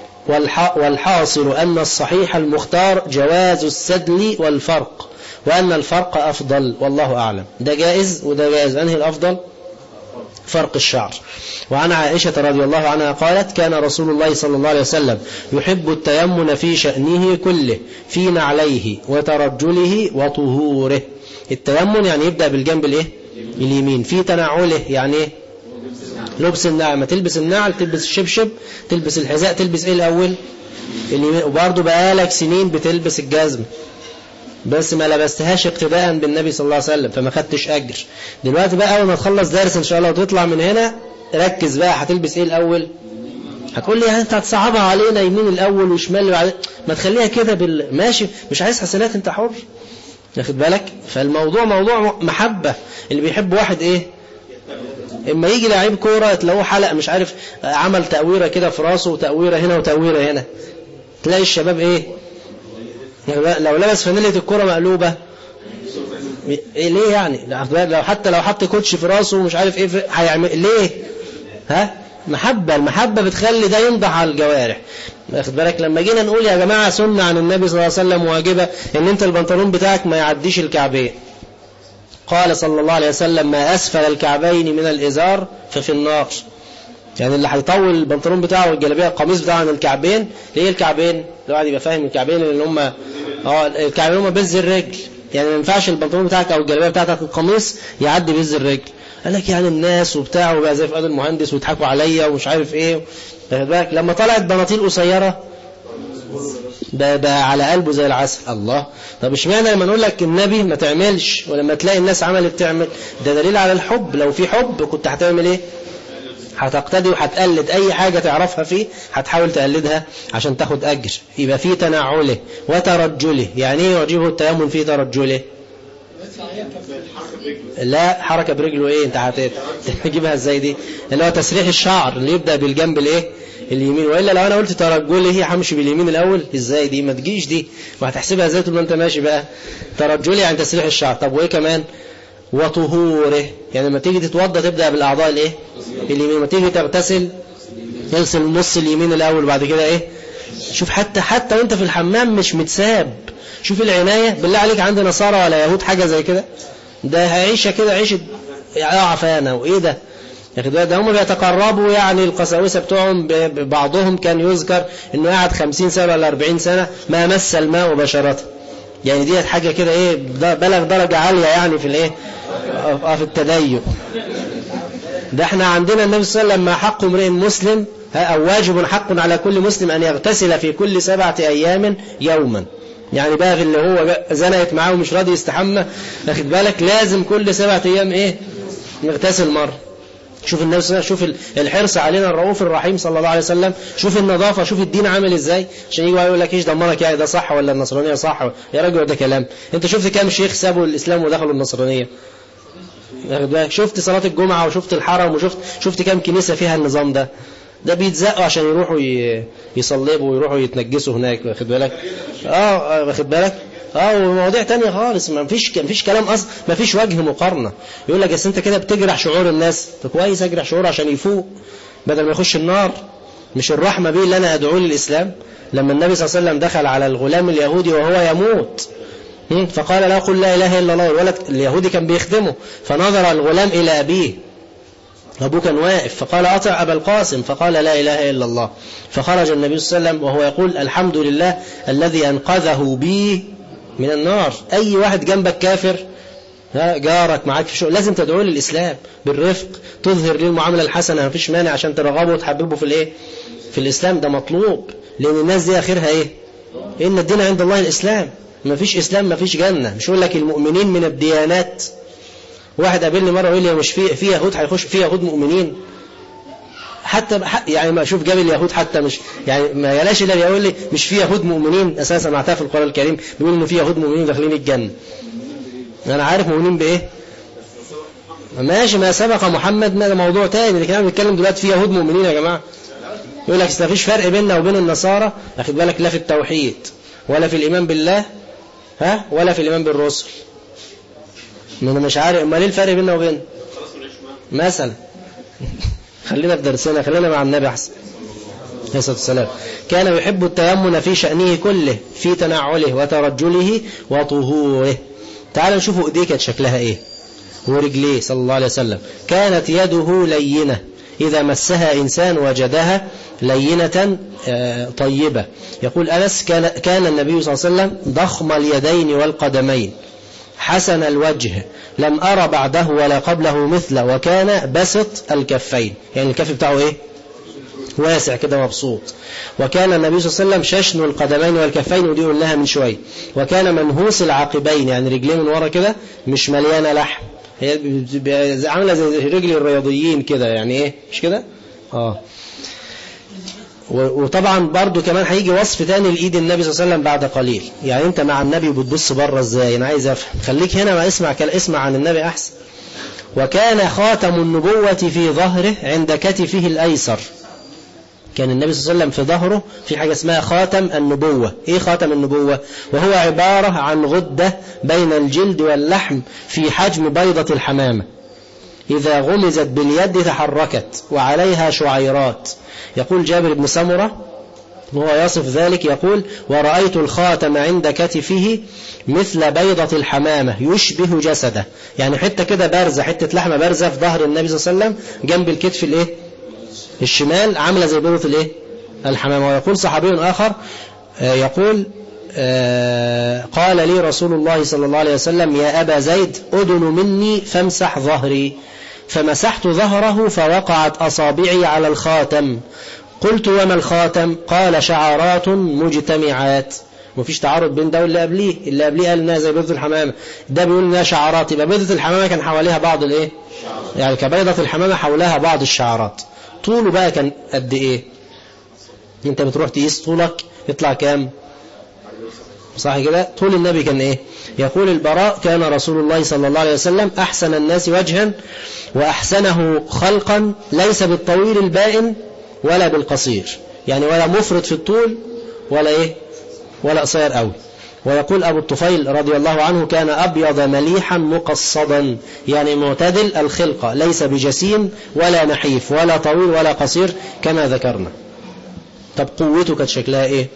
والحاصل أن الصحيح المختار جواز السدل والفرق وأن الفرق أفضل والله أعلم ده جائز وده جائز أنهي الأفضل فرق الشعر وعن عائشة رضي الله عنها قالت كان رسول الله صلى الله عليه وسلم يحب التيمن في شأنه كله في نعليه وترجله وطهوره التيمن يعني يبدأ بالجنب الايه اليمين في تنعله يعني ايه لبس النعل ما تلبس النعل تلبس الشبشب تلبس الحذاء تلبس ايه الاول اليمين وبرضه بقالك سنين بتلبس الجزم بس ما لبستهاش اقتداء بالنبي صلى الله عليه وسلم فما خدتش اجر دلوقتي بقى اول ما تخلص درس ان شاء الله وتطلع من هنا ركز بقى هتلبس ايه الاول هتقول لي انت هتصعبها علينا يمين الاول وشمال وعلي... ما تخليها كده بال... ماشي مش عايز حسنات انت حر واخد بالك فالموضوع موضوع محبة اللي بيحب واحد ايه اما يجي لعيب كورة تلاقوه حلق مش عارف عمل تأويرة كده في راسه وتأويرة هنا وتأويرة هنا تلاقي الشباب ايه لو لبس فانيلة الكرة مقلوبة إيه ليه يعني لو حتى لو حط كوتش في راسه ومش عارف ايه هيعمل ليه ها محبة المحبة بتخلي ده ينضح على الجوارح واخد بالك لما جينا نقول يا جماعة سنة عن النبي صلى الله عليه وسلم واجبة ان انت البنطلون بتاعك ما يعديش الكعبين قال صلى الله عليه وسلم ما أسفل الكعبين من الإزار ففي النار يعني اللي هيطول البنطلون بتاعه والجلابيه القميص بتاعه عن الكعبين ليه الكعبين الواحد يبقى فاهم الكعبين اللي هم اه الكعبين هم بز الرجل يعني ما ينفعش البنطلون بتاعك او الجلابيه بتاعتك القميص يعدي بز الرجل قال لك يعني الناس وبتاع وبقى زي فؤاد المهندس ويضحكوا عليا ومش عارف ايه واخد بالك لما طلعت بناطيل قصيره ده ده على قلبه زي العسل الله طب اشمعنى لما نقول لك النبي ما تعملش ولما تلاقي الناس عملت تعمل ده دليل على الحب لو في حب كنت هتعمل ايه هتقتدي وهتقلد اي حاجة تعرفها فيه هتحاول تقلدها عشان تاخد اجر يبقى في تنعله وترجله يعني ايه يعجبه التيمم في ترجله لا حركة برجله ايه انت هتجيبها ازاي دي اللي هو تسريح الشعر اللي يبدأ بالجنب الايه اليمين والا لو انا قلت ترجلي هي همشي باليمين الاول ازاي دي ما تجيش دي وهتحسبها ازاي طول ما انت ماشي بقى ترجلي يعني تسريح الشعر طب وايه كمان وطهوره يعني لما تيجي تتوضى تبدا بالاعضاء الايه اليمين لما تيجي تغتسل تغسل النص اليمين الاول وبعد كده ايه شوف حتى حتى وانت في الحمام مش متساب شوف العنايه بالله عليك عند نصارى ولا يهود حاجه زي كده ده هيعيشها كده عيشه عفانه وايه ده ياخد بالك ده هم بيتقربوا يعني القساوسه بتوعهم بعضهم كان يذكر انه قاعد 50 سنه ولا 40 سنه ما مس الماء مباشره يعني ديت حاجه كده ايه بلغ درجه عاليه يعني في الايه في التدين ده احنا عندنا النبي صلى الله عليه وسلم ما حق امرئ مسلم او واجب حق على كل مسلم ان يغتسل في كل سبعه ايام يوما يعني بقى في اللي هو زنقت معاه ومش راضي يستحمى واخد بالك لازم كل سبعة ايام ايه يغتسل مره شوف النبي صلى الله عليه وسلم شوف الحرص علينا الرؤوف الرحيم صلى الله عليه وسلم شوف النظافة شوف الدين عامل ازاي عشان يجي يقول لك ايش دمرك يعني ده صح ولا النصرانية صح يا راجل ده كلام انت شفت كام شيخ سابوا الاسلام ودخلوا النصرانية شفت صلاة الجمعة وشفت الحرم وشفت شفت كام كنيسة فيها النظام ده ده بيتزقوا عشان يروحوا يصلبوا ويروحوا يتنجسوا هناك واخد بالك اه واخد بالك اه ومواضيع تانية خالص ما فيش ما فيش كلام اصلا ما فيش وجه مقارنة يقول لك بس انت كده بتجرح شعور الناس طب كويس اجرح شعور عشان يفوق بدل ما يخش النار مش الرحمة بيه اللي انا ادعوه للاسلام لما النبي صلى الله عليه وسلم دخل على الغلام اليهودي وهو يموت فقال له قل لا اله الا الله الولد اليهودي كان بيخدمه فنظر الغلام الى ابيه أبوه كان واقف فقال أطع أبا القاسم فقال لا إله إلا الله فخرج النبي صلى الله عليه وسلم وهو يقول الحمد لله الذي أنقذه بي من النار أي واحد جنبك كافر جارك معاك في شغل لازم تدعوه للإسلام بالرفق تظهر له المعاملة الحسنة ما فيش مانع عشان ترغبه وتحببه في الإيه في الإسلام ده مطلوب لأن الناس دي آخرها إيه إن الدين عند الله الإسلام ما فيش إسلام ما فيش جنة مش يقول لك المؤمنين من الديانات واحد قابلني مرة يقول لي مش في في يهود هيخش في يهود مؤمنين حتى يعني ما اشوف جاب اليهود حتى مش يعني ما يلاش الا يقول لي مش في يهود مؤمنين اساسا معناتها في القران الكريم بيقول انه في يهود مؤمنين داخلين الجنه انا عارف مؤمنين بايه ماشي ما سبق محمد ده موضوع تاني لكن انا بنتكلم دلوقتي في يهود مؤمنين يا جماعه يقول لك ما فيش فرق بيننا وبين النصارى اخد بالك لا في التوحيد ولا في الايمان بالله ها ولا في الايمان بالرسل ما انا مش عارف امال ايه الفرق بيننا وبين مثلا خلينا في درسنا خلينا مع النبي احسن عليه الصلاه والسلام كان يحب التيمن في شأنه كله في تنعله وترجله وطهوره تعالوا نشوفوا ايديه كانت شكلها ايه ورجليه صلى الله عليه وسلم كانت يده لينة إذا مسها إنسان وجدها لينة طيبة يقول أنس كان, كان النبي صلى الله عليه وسلم ضخم اليدين والقدمين حسن الوجه لم أرى بعده ولا قبله مثله وكان بسط الكفين يعني الكف بتاعه إيه واسع كده مبسوط وكان النبي صلى الله عليه وسلم ششن القدمين والكفين ودي قلناها من شوية وكان منهوس العقبين يعني رجليه من ورا كده مش مليانة لحم هي عاملة زي رجل الرياضيين كده يعني ايه مش كده اه وطبعا برضو كمان هيجي وصف تاني لإيد النبي صلى الله عليه وسلم بعد قليل يعني انت مع النبي بتبص بره ازاي انا عايز افهم خليك هنا ما اسمع اسمع عن النبي احسن وكان خاتم النبوة في ظهره عند كتفه الأيسر كان النبي صلى الله عليه وسلم في ظهره في حاجة اسمها خاتم النبوة ايه خاتم النبوة وهو عبارة عن غدة بين الجلد واللحم في حجم بيضة الحمامة إذا غمزت باليد تحركت وعليها شعيرات يقول جابر بن سمرة وهو يصف ذلك يقول ورأيت الخاتم عند كتفه مثل بيضة الحمامة يشبه جسده يعني حتة كده بارزة حتة لحمة بارزة في ظهر النبي صلى الله عليه وسلم جنب الكتف الايه الشمال عاملة زي بيضة الايه الحمامة ويقول صحابي آخر يقول قال لي رسول الله صلى الله عليه وسلم يا أبا زيد أدن مني فامسح ظهري فمسحت ظهره فوقعت أصابعي على الخاتم قلت وما الخاتم قال شعرات مجتمعات مفيش تعارض بين ده واللي قبليه اللي قبليه قال انها زي بيضة الحمامة ده بيقول انها شعرات يبقى بيضة الحمامة كان حواليها بعض الايه يعني كبيضة الحمامة حولها بعض الشعرات طوله بقى كان قد ايه انت بتروح تقيس طولك يطلع كام صح كده طول النبي كان ايه يقول البراء كان رسول الله صلى الله عليه وسلم احسن الناس وجها واحسنه خلقا ليس بالطويل البائن ولا بالقصير يعني ولا مفرط في الطول ولا ايه ولا قصير قوي ويقول أبو الطفيل رضي الله عنه كان أبيض مليحا مقصدا يعني معتدل الخلقة ليس بجسيم ولا نحيف ولا طويل ولا قصير كما ذكرنا طب قوته كانت شكلها ايه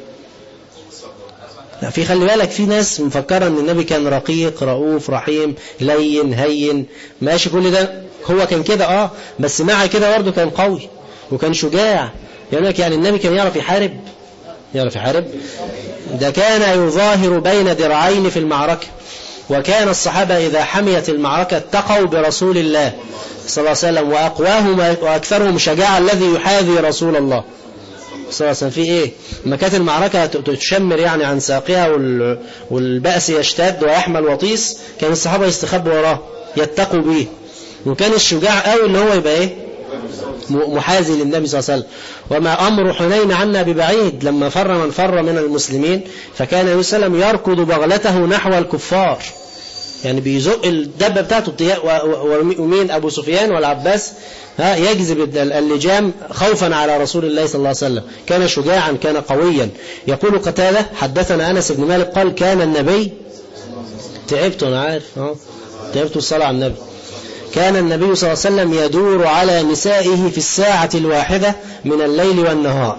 لا في خلي بالك في ناس مفكرة ان النبي كان رقيق رؤوف رحيم لين هين ماشي كل ده هو كان كده اه بس مع كده برضه كان قوي وكان شجاع يعني لك يعني النبي كان يعرف يحارب يعرف يحارب ده كان يظاهر بين درعين في المعركة وكان الصحابة إذا حميت المعركة اتقوا برسول الله صلى الله عليه وسلم وأقواهم وأكثرهم شجاعة الذي يحاذي رسول الله صلى الله عليه وسلم في إيه لما كانت المعركة تشمر يعني عن ساقها والبأس يشتد ويحمل وطيس كان الصحابة يستخبوا وراه يتقوا به وكان الشجاع قوي ان هو يبقى ايه محاذي للنبي صلى الله عليه وسلم وما أمر حنين عنا ببعيد لما فر من فر من المسلمين فكان النبي صلى الله عليه وسلم يركض بغلته نحو الكفار يعني بيزق الدبة بتاعته ومين أبو سفيان والعباس ها يجذب اللجام خوفا على رسول الله صلى الله عليه وسلم كان شجاعا كان قويا يقول قتادة حدثنا أنس بن مالك قال كان النبي تعبت أنا عارف تعبت الصلاة على النبي كان النبي صلى الله عليه وسلم يدور على نسائه في الساعة الواحدة من الليل والنهار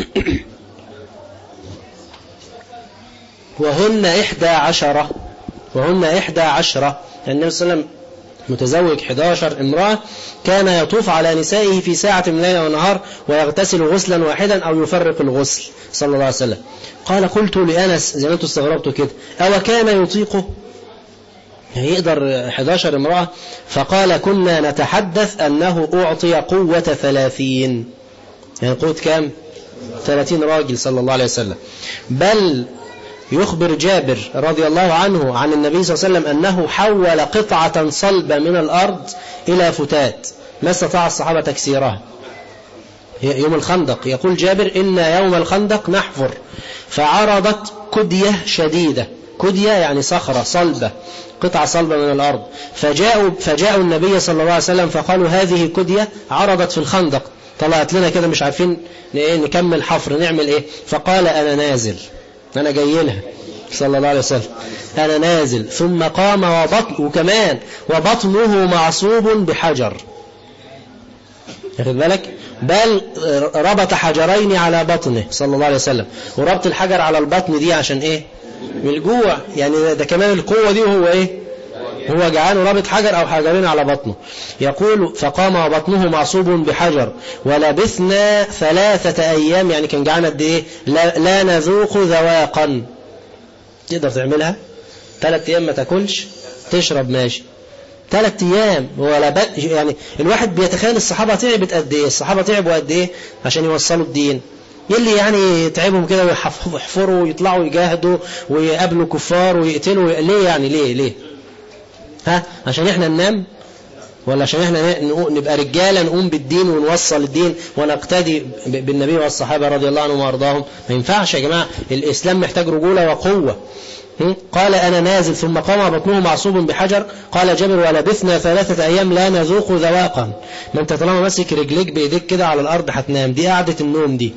وهن إحدى عشرة وهن إحدى عشرة يعني النبي صلى الله عليه وسلم متزوج 11 امرأة كان يطوف على نسائه في ساعة من الليل والنهار ويغتسل غسلا واحدا أو يفرق الغسل صلى الله عليه وسلم قال قلت لأنس زي ما انتم استغربتوا كده أو كان يطيقه يقدر 11 امرأة فقال كنا نتحدث أنه أعطي قوة ثلاثين يعني قوة كام 30 راجل صلى الله عليه وسلم بل يخبر جابر رضي الله عنه عن النبي صلى الله عليه وسلم أنه حول قطعة صلبة من الأرض إلى فتات ما استطاع الصحابة تكسيرها يوم الخندق يقول جابر إن يوم الخندق نحفر فعرضت كدية شديدة كدية يعني صخرة صلبة قطعة صلبة من الأرض فجاءوا, فجاءوا النبي صلى الله عليه وسلم فقالوا هذه كدية عرضت في الخندق طلعت لنا كده مش عارفين نكمل حفر نعمل ايه فقال أنا نازل أنا جاي لها صلى الله عليه وسلم أنا نازل ثم قام وبطن وكمان وبطنه معصوب بحجر ياخد بالك بل ربط حجرين على بطنه صلى الله عليه وسلم وربط الحجر على البطن دي عشان ايه من الجوع يعني ده كمان القوة دي وهو ايه هو جعان ورابط حجر أو حجرين على بطنه يقول فقام وبطنه معصوب بحجر ولبثنا ثلاثة أيام يعني كان جعان قد إيه لا, لا نذوق ذواقا تقدر تعملها ثلاث أيام ما تاكلش تشرب ماشي ثلاث أيام ولا ب... يعني الواحد بيتخيل الصحابة تعبت قد إيه الصحابة تعبوا قد إيه عشان يوصلوا الدين يلي يعني تعبهم كده ويحفروا ويطلعوا يجاهدوا ويقابلوا كفار ويقتلوا ليه يعني ليه ليه ها عشان احنا ننام ولا عشان احنا نبقى رجاله نقوم بالدين ونوصل الدين ونقتدي بالنبي والصحابه رضي الله عنهم وارضاهم ما ينفعش يا جماعه الاسلام محتاج رجوله وقوه قال أنا نازل ثم قام بطنه معصوب بحجر قال جابر ولبثنا ثلاثة أيام لا نذوق ذواقا ما أنت طالما ماسك رجليك بإيديك كده على الأرض هتنام دي قعدة النوم دي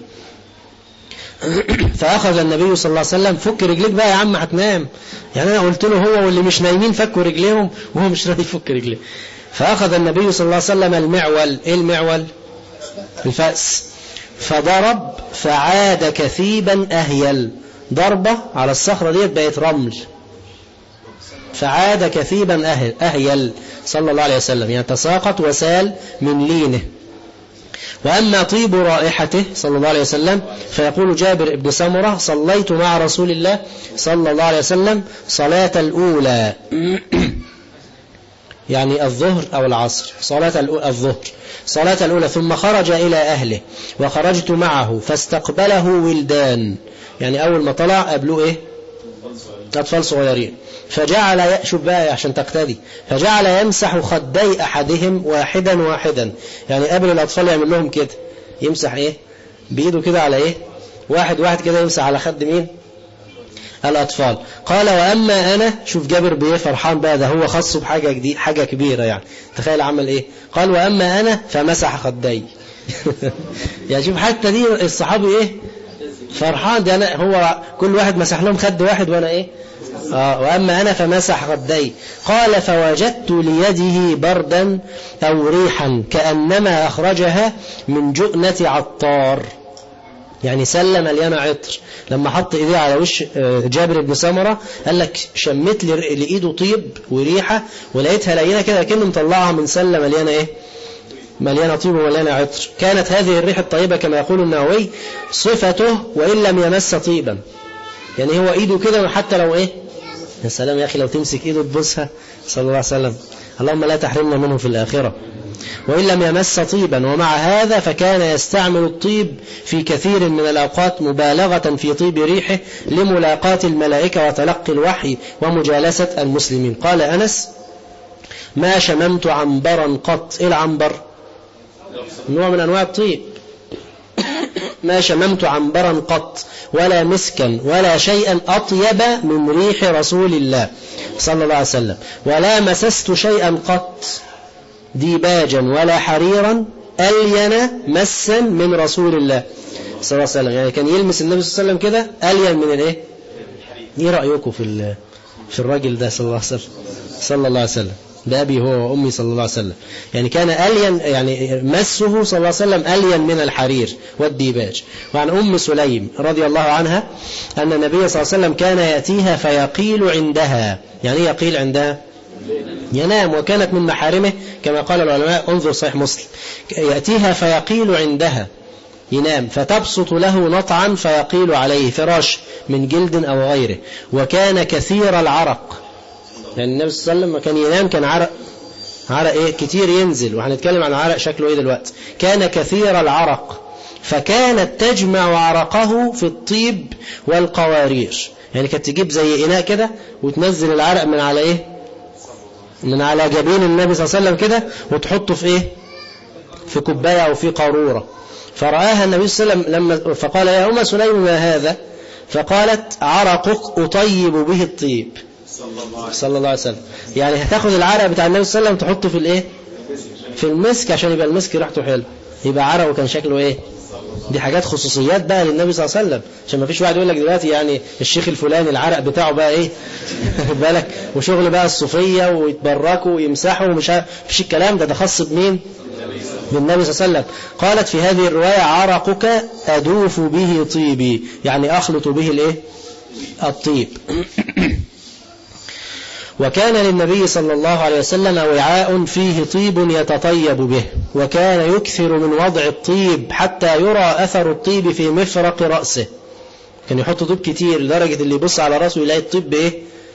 فأخذ النبي صلى الله عليه وسلم فك رجليك بقى يا عم هتنام يعني أنا قلت له هو واللي مش نايمين فكوا رجليهم وهو مش راضي يفك رجليه فأخذ النبي صلى الله عليه وسلم المعول إيه المعول الفأس فضرب فعاد كثيبا أهيل ضربة على الصخرة ديت بقت رمل فعاد كثيبا أهل أهيل صلى الله عليه وسلم يعني تساقط وسال من لينه وأما طيب رائحته صلى الله عليه وسلم فيقول جابر بن سمرة صليت مع رسول الله صلى الله عليه وسلم صلاة الأولى يعني الظهر أو العصر صلاة الظهر صلاة الأولى ثم خرج إلى أهله وخرجت معه فاستقبله ولدان يعني أول ما طلع قبلوه إيه أطفال صغيرين فجعل شوف بقى عشان تقتدي فجعل يمسح خدي أحدهم واحدا واحدا يعني قبل الأطفال يعمل لهم كده يمسح إيه بإيده كده على إيه واحد واحد كده يمسح على خد مين الأطفال قال وأما أنا شوف جابر بإيه فرحان بقى ده هو خصه بحاجة جديد حاجة كبيرة يعني تخيل عمل إيه قال وأما أنا فمسح خدي يعني شوف حتى دي الصحابي إيه فرحان ده أنا هو كل واحد مسح لهم خد واحد وأنا إيه آه وأما أنا فمسح خدي قال فوجدت ليده بردا أو ريحا كأنما أخرجها من جؤنة عطار يعني سلة مليانة عطر لما حط ايديه على وش جابر بن سمرة قال لك شمت لي لإيده طيب وريحة ولقيتها لينة كده كأنه مطلعها من سلة مليانة ايه مليانة طيب ومليانة عطر كانت هذه الريحة الطيبة كما يقول النووي صفته وإن لم يمس طيبا يعني هو ايده كده حتى لو ايه يا سلام يا أخي لو تمسك ايده تبوسها صلى الله عليه وسلم اللهم لا تحرمنا منه في الآخرة وإن لم يمس طيبا ومع هذا فكان يستعمل الطيب في كثير من الأوقات مبالغة في طيب ريحه لملاقاة الملائكة وتلقي الوحي ومجالسة المسلمين قال أنس ما شممت عنبرا قط إيه العنبر نوع من أنواع الطيب ما شممت عنبرا قط ولا مسكا ولا شيئا أطيب من ريح رسول الله صلى الله عليه وسلم ولا مسست شيئا قط ديباجا ولا حريرا ألين مسا من رسول الله صلى الله عليه وسلم يعني كان يلمس النبي صلى الله عليه وسلم كده ألين من الايه ايه رأيكم في في الراجل ده صلى الله عليه وسلم صلى الله عليه وسلم بأبي هو وأمي صلى الله عليه وسلم يعني كان ألين يعني مسه صلى الله عليه وسلم ألين من الحرير والديباج وعن أم سليم رضي الله عنها أن النبي صلى الله عليه وسلم كان يأتيها فيقيل عندها يعني يقيل عندها ينام وكانت من محارمه كما قال العلماء انظر صحيح مسلم يأتيها فيقيل عندها ينام فتبسط له نطعا فيقيل عليه فراش من جلد أو غيره وكان كثير العرق يعني النبي صلى الله عليه وسلم كان ينام كان عرق عرق ايه كتير ينزل وهنتكلم عن عرق شكله ايه دلوقتي كان كثير العرق فكانت تجمع عرقه في الطيب والقوارير يعني كانت تجيب زي إناء كده وتنزل العرق من على إيه من على جبين النبي صلى الله عليه وسلم كده وتحطه في إيه في كوباية أو في قارورة فرآها النبي صلى الله عليه وسلم لما فقال يا أم سليم ما هذا فقالت عرقك أطيب به الطيب صلى الله عليه وسلم يعني هتاخد العرق بتاع النبي صلى الله عليه وسلم تحطه في الايه في المسك عشان يبقى المسك ريحته حلو يبقى عرقه كان شكله ايه دي حاجات خصوصيات بقى للنبي صلى الله عليه وسلم عشان ما فيش واحد يقول لك دلوقتي يعني الشيخ الفلاني العرق بتاعه بقى ايه بالك وشغل بقى الصوفيه ويتبركوا ويمسحوا ومش فيش الكلام ده ده خاص بمين بالنبي صلى الله عليه وسلم قالت في هذه الرواية عرقك أدوف به طيبي يعني أخلط به الايه الطيب وكان للنبي صلى الله عليه وسلم وعاء فيه طيب يتطيب به وكان يكثر من وضع الطيب حتى يرى أثر الطيب في مفرق رأسه كان يحط طيب كتير لدرجة اللي يبص على رأسه يلاقي الطيب إيه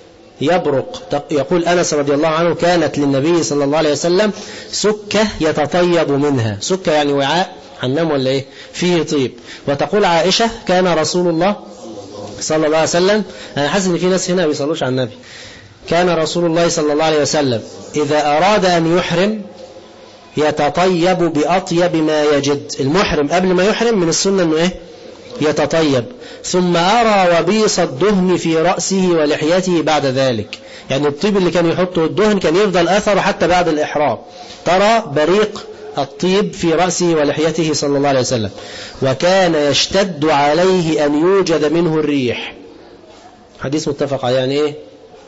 يبرق يقول أنس رضي الله عنه كانت للنبي صلى الله عليه وسلم سكة يتطيب منها سكة يعني وعاء حنام ولا إيه فيه طيب وتقول عائشة كان رسول الله صلى الله عليه وسلم أنا حاسس إن في ناس هنا بيصلوش على النبي كان رسول الله صلى الله عليه وسلم إذا أراد أن يحرم يتطيب بأطيب ما يجد المحرم قبل ما يحرم من السنة أنه إيه يتطيب ثم أرى وبيص الدهن في رأسه ولحيته بعد ذلك يعني الطيب اللي كان يحطه الدهن كان يفضل أثره حتى بعد الإحرام ترى بريق الطيب في رأسه ولحيته صلى الله عليه وسلم وكان يشتد عليه أن يوجد منه الريح حديث متفق عليه يعني إيه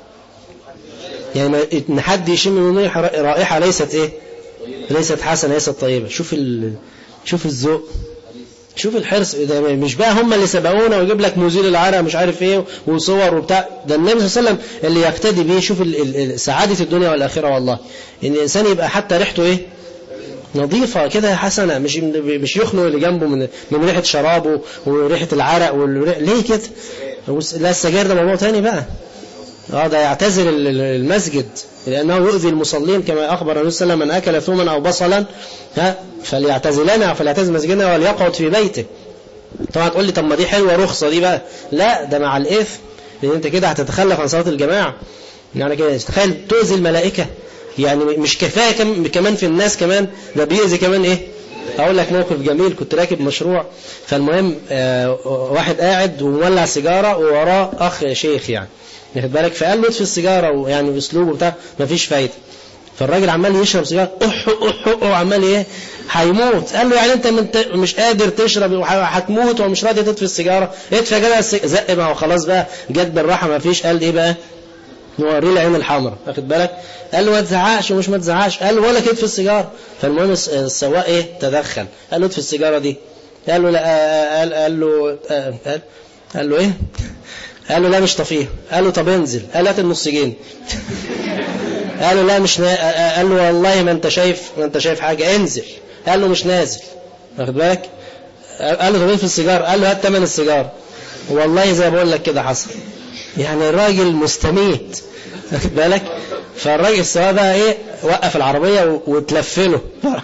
يعني ان حد يشم من رائحة ليست ايه ليست حسنة ليست طيبة شوف ال... شوف الذوق شوف الحرص ده مش بقى هم اللي سبقونا ويجيب لك مزيل العرق مش عارف ايه وصور وبتاع ده النبي صلى الله عليه وسلم اللي يقتدي بيه شوف ال... ال... سعادة الدنيا والآخرة والله ان الإنسان يبقى حتى ريحته ايه نظيفة كده حسنة مش مش يخنق اللي جنبه من من ريحة شرابه وريحة العرق والريح... ليه كده لا السجاير ده موضوع تاني بقى اه ده يعتزل المسجد لأنه يؤذي المصلين كما أخبر النبي صلى الله عليه وسلم من أكل ثوما أو بصلا ها فليعتزلنا فليعتزل مسجدنا وليقعد في بيته طبعا تقول لي طب ما دي حلوة رخصة دي بقى لا ده مع الإثم لأن أنت كده هتتخلف عن صلاة الجماعة يعني كده تخيل تؤذي الملائكة يعني مش كفاية كمان في الناس كمان ده بيأذي كمان إيه أقول لك موقف جميل كنت راكب مشروع فالمهم آه واحد قاعد ومولع سيجارة ووراه أخ شيخ يعني واخد بالك فقال له اطفي السيجاره ويعني باسلوبه بتاع مفيش فايده فالراجل عمال يشرب سيجاره اح اح اح وعمال ايه هيموت قال له يعني انت مش قادر تشرب وهتموت ومش راضي تطفي السيجاره اطفي يا جدع زق ما هو خلاص بقى جت بالراحه ما فيش قال ايه بقى نوريه العين الحمراء واخد بالك قال له ما تزعقش ومش ما تزعقش قال له ولا كده في السيجاره فالمهم السواق ايه تدخل قال له اطفي السيجاره دي قال له لا قال, قال له قال, قال له ايه قال له لا مش طفيه قال له طب انزل قال هات النص جنيه قال له لا مش نا... قال له والله ما انت شايف ما انت شايف حاجه انزل قال له مش نازل واخد بالك قال له طب في السيجار قال له هات ثمن السيجار والله زي ما بقول لك كده حصل يعني الراجل مستميت واخد بالك فالراجل السواق بقى ايه وقف العربيه وتلفله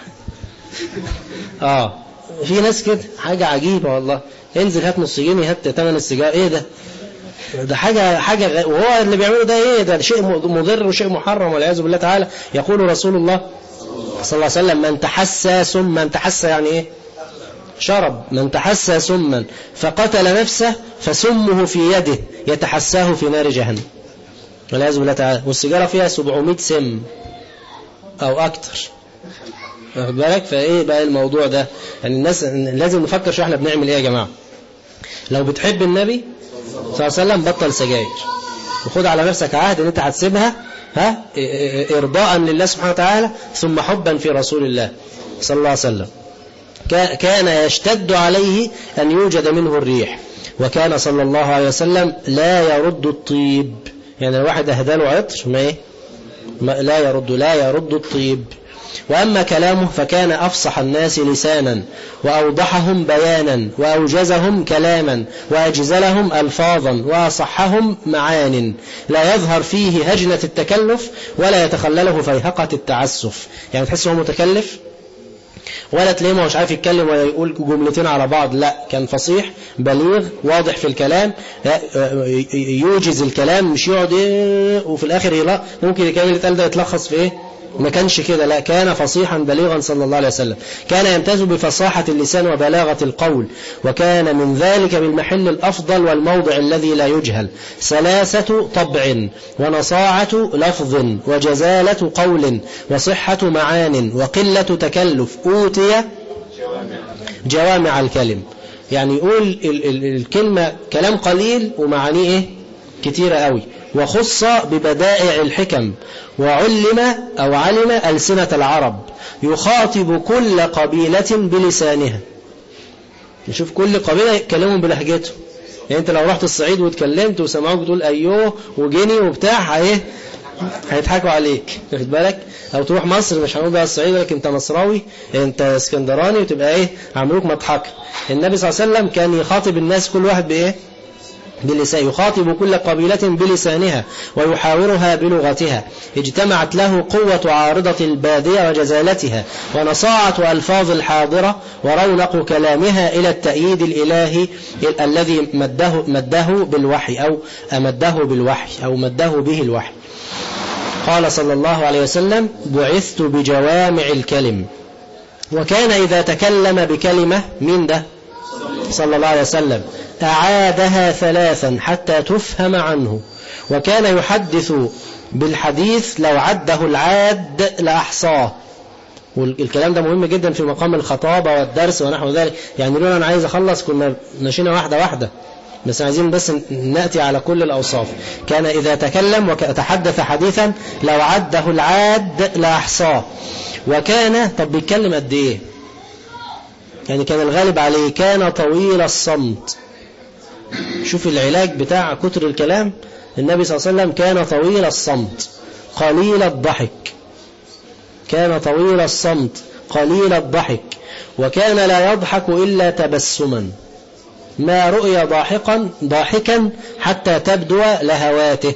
اه في ناس كده حاجه عجيبه والله انزل هات نص جنيه هات ثمن السيجار ايه ده ده حاجة حاجة غ... وهو اللي بيعمله ده ايه ده شيء مضر وشيء محرم والعياذ بالله تعالى يقول رسول الله صلى الله عليه وسلم من تحسى سما تحسى يعني ايه شرب من تحسى سما فقتل نفسه فسمه في يده يتحساه في نار جهنم والعياذ بالله تعالى والسيجارة فيها 700 سم او اكتر واخد بالك فايه بقى الموضوع ده يعني الناس لازم نفكر شو احنا بنعمل ايه يا جماعة لو بتحب النبي صلى الله عليه وسلم بطل سجاير وخد على نفسك عهد ان انت هتسيبها ها ارضاء لله سبحانه وتعالى ثم حبا في رسول الله صلى الله عليه وسلم كان يشتد عليه أن يوجد منه الريح وكان صلى الله عليه وسلم لا يرد الطيب يعني الواحد أهدى له عطر ما إيه ما لا يرد لا يرد الطيب وأما كلامه فكان أفصح الناس لسانا وأوضحهم بيانا وأوجزهم كلاما وأجزلهم ألفاظا وأصحهم معان لا يظهر فيه هجنة التكلف ولا يتخلله فيهقة التعسف يعني تحس هو متكلف ولا تلاقيه ما هوش عارف يتكلم ولا يقول جملتين على بعض لا كان فصيح بليغ واضح في الكلام يوجز الكلام مش يقعد ايه وفي الاخر يلا ممكن الكلام اللي اتقال ده يتلخص في ايه ما كانش كده لا كان فصيحا بليغا صلى الله عليه وسلم كان يمتاز بفصاحة اللسان وبلاغة القول وكان من ذلك بالمحل الأفضل والموضع الذي لا يجهل سلاسة طبع ونصاعة لفظ وجزالة قول وصحة معان وقلة تكلف أوتي جوامع الكلم يعني يقول ال ال الكلمة كلام قليل ومعانيه إيه؟ كتيرة قوي وخص ببدائع الحكم وعلم أو علم ألسنة العرب يخاطب كل قبيلة بلسانها نشوف كل قبيلة يتكلمون بلهجته يعني انت لو رحت الصعيد واتكلمت وسمعوك بتقول ايوه وجيني وبتاع ايه هيضحكوا عليك واخد بالك او تروح مصر مش هنقول بقى الصعيد لك انت مصراوي انت اسكندراني وتبقى ايه عملوك مضحكه النبي صلى الله عليه وسلم كان يخاطب الناس كل واحد بايه بلسان يخاطب كل قبيلة بلسانها ويحاورها بلغتها اجتمعت له قوة عارضة البادية وجزالتها ونصاعة ألفاظ الحاضرة ورونق كلامها إلى التأييد الإلهي الذي مده, مده بالوحي أو أمده بالوحي أو مده به الوحي قال صلى الله عليه وسلم بعثت بجوامع الكلم وكان إذا تكلم بكلمة من ده صلى الله عليه وسلم أعادها ثلاثا حتى تفهم عنه وكان يحدث بالحديث لو عده العاد لأحصاه والكلام ده مهم جدا في مقام الخطابة والدرس ونحو ذلك يعني لولا أنا عايز أخلص كنا ماشيين واحدة واحدة بس عايزين بس نأتي على كل الأوصاف كان إذا تكلم وتحدث حديثا لو عده العاد لأحصاه وكان طب بيتكلم قد إيه يعني كان الغالب عليه كان طويل الصمت شوف العلاج بتاع كتر الكلام النبي صلى الله عليه وسلم كان طويل الصمت قليل الضحك كان طويل الصمت قليل الضحك وكان لا يضحك إلا تبسما ما رؤي ضاحكا ضاحكا حتى تبدو لهواته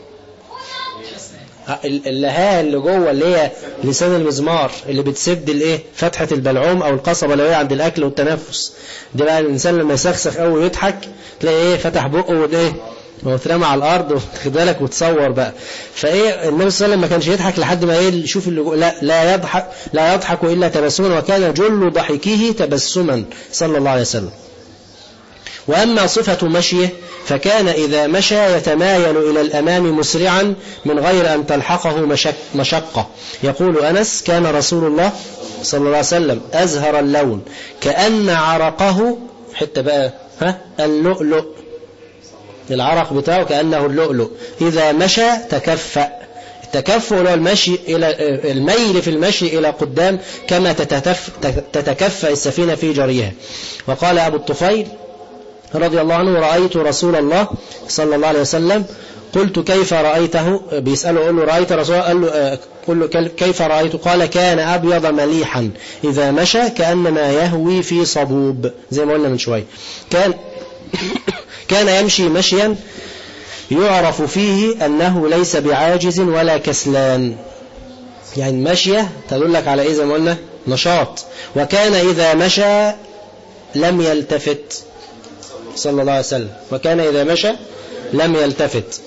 اللهاء اللي جوه اللي هي لسان المزمار اللي بتسد الايه فتحه البلعوم او القصبه اللي هي عند الاكل والتنفس ده بقى الانسان لما يسخسخ قوي ويضحك تلاقي ايه فتح بقه وايه واترمى على الارض واخد بالك وتصور بقى فايه النبي صلى الله عليه وسلم ما كانش يضحك لحد ما ايه يشوف اللي جوه لا لا يضحك لا يضحك الا تبسما وكان جل ضحكه تبسما صلى الله عليه وسلم وأما صفة مشيه فكان إذا مشى يتمايل إلى الأمام مسرعا من غير أن تلحقه مشك مشقة يقول أنس كان رسول الله صلى الله عليه وسلم أزهر اللون كأن عرقه حتى بقى ها اللؤلؤ العرق بتاعه كأنه اللؤلؤ إذا مشى تكفأ التكفؤ هو المشي إلى الميل في المشي إلى قدام كما تتكف تتكفأ السفينة في جريها وقال أبو الطفيل رضي الله عنه رأيت رسول الله صلى الله عليه وسلم قلت كيف رأيته بيسأله قل له رأيت رسول قال له قل له كيف رأيته قال كان أبيض مليحا إذا مشى كأنما يهوي في صبوب زي ما قلنا من شوية كان كان يمشي مشيا يعرف فيه أنه ليس بعاجز ولا كسلان يعني مشية تدل لك على إيه زي ما قلنا نشاط وكان إذا مشى لم يلتفت صلى الله عليه وسلم وكان إذا مشى لم يلتفت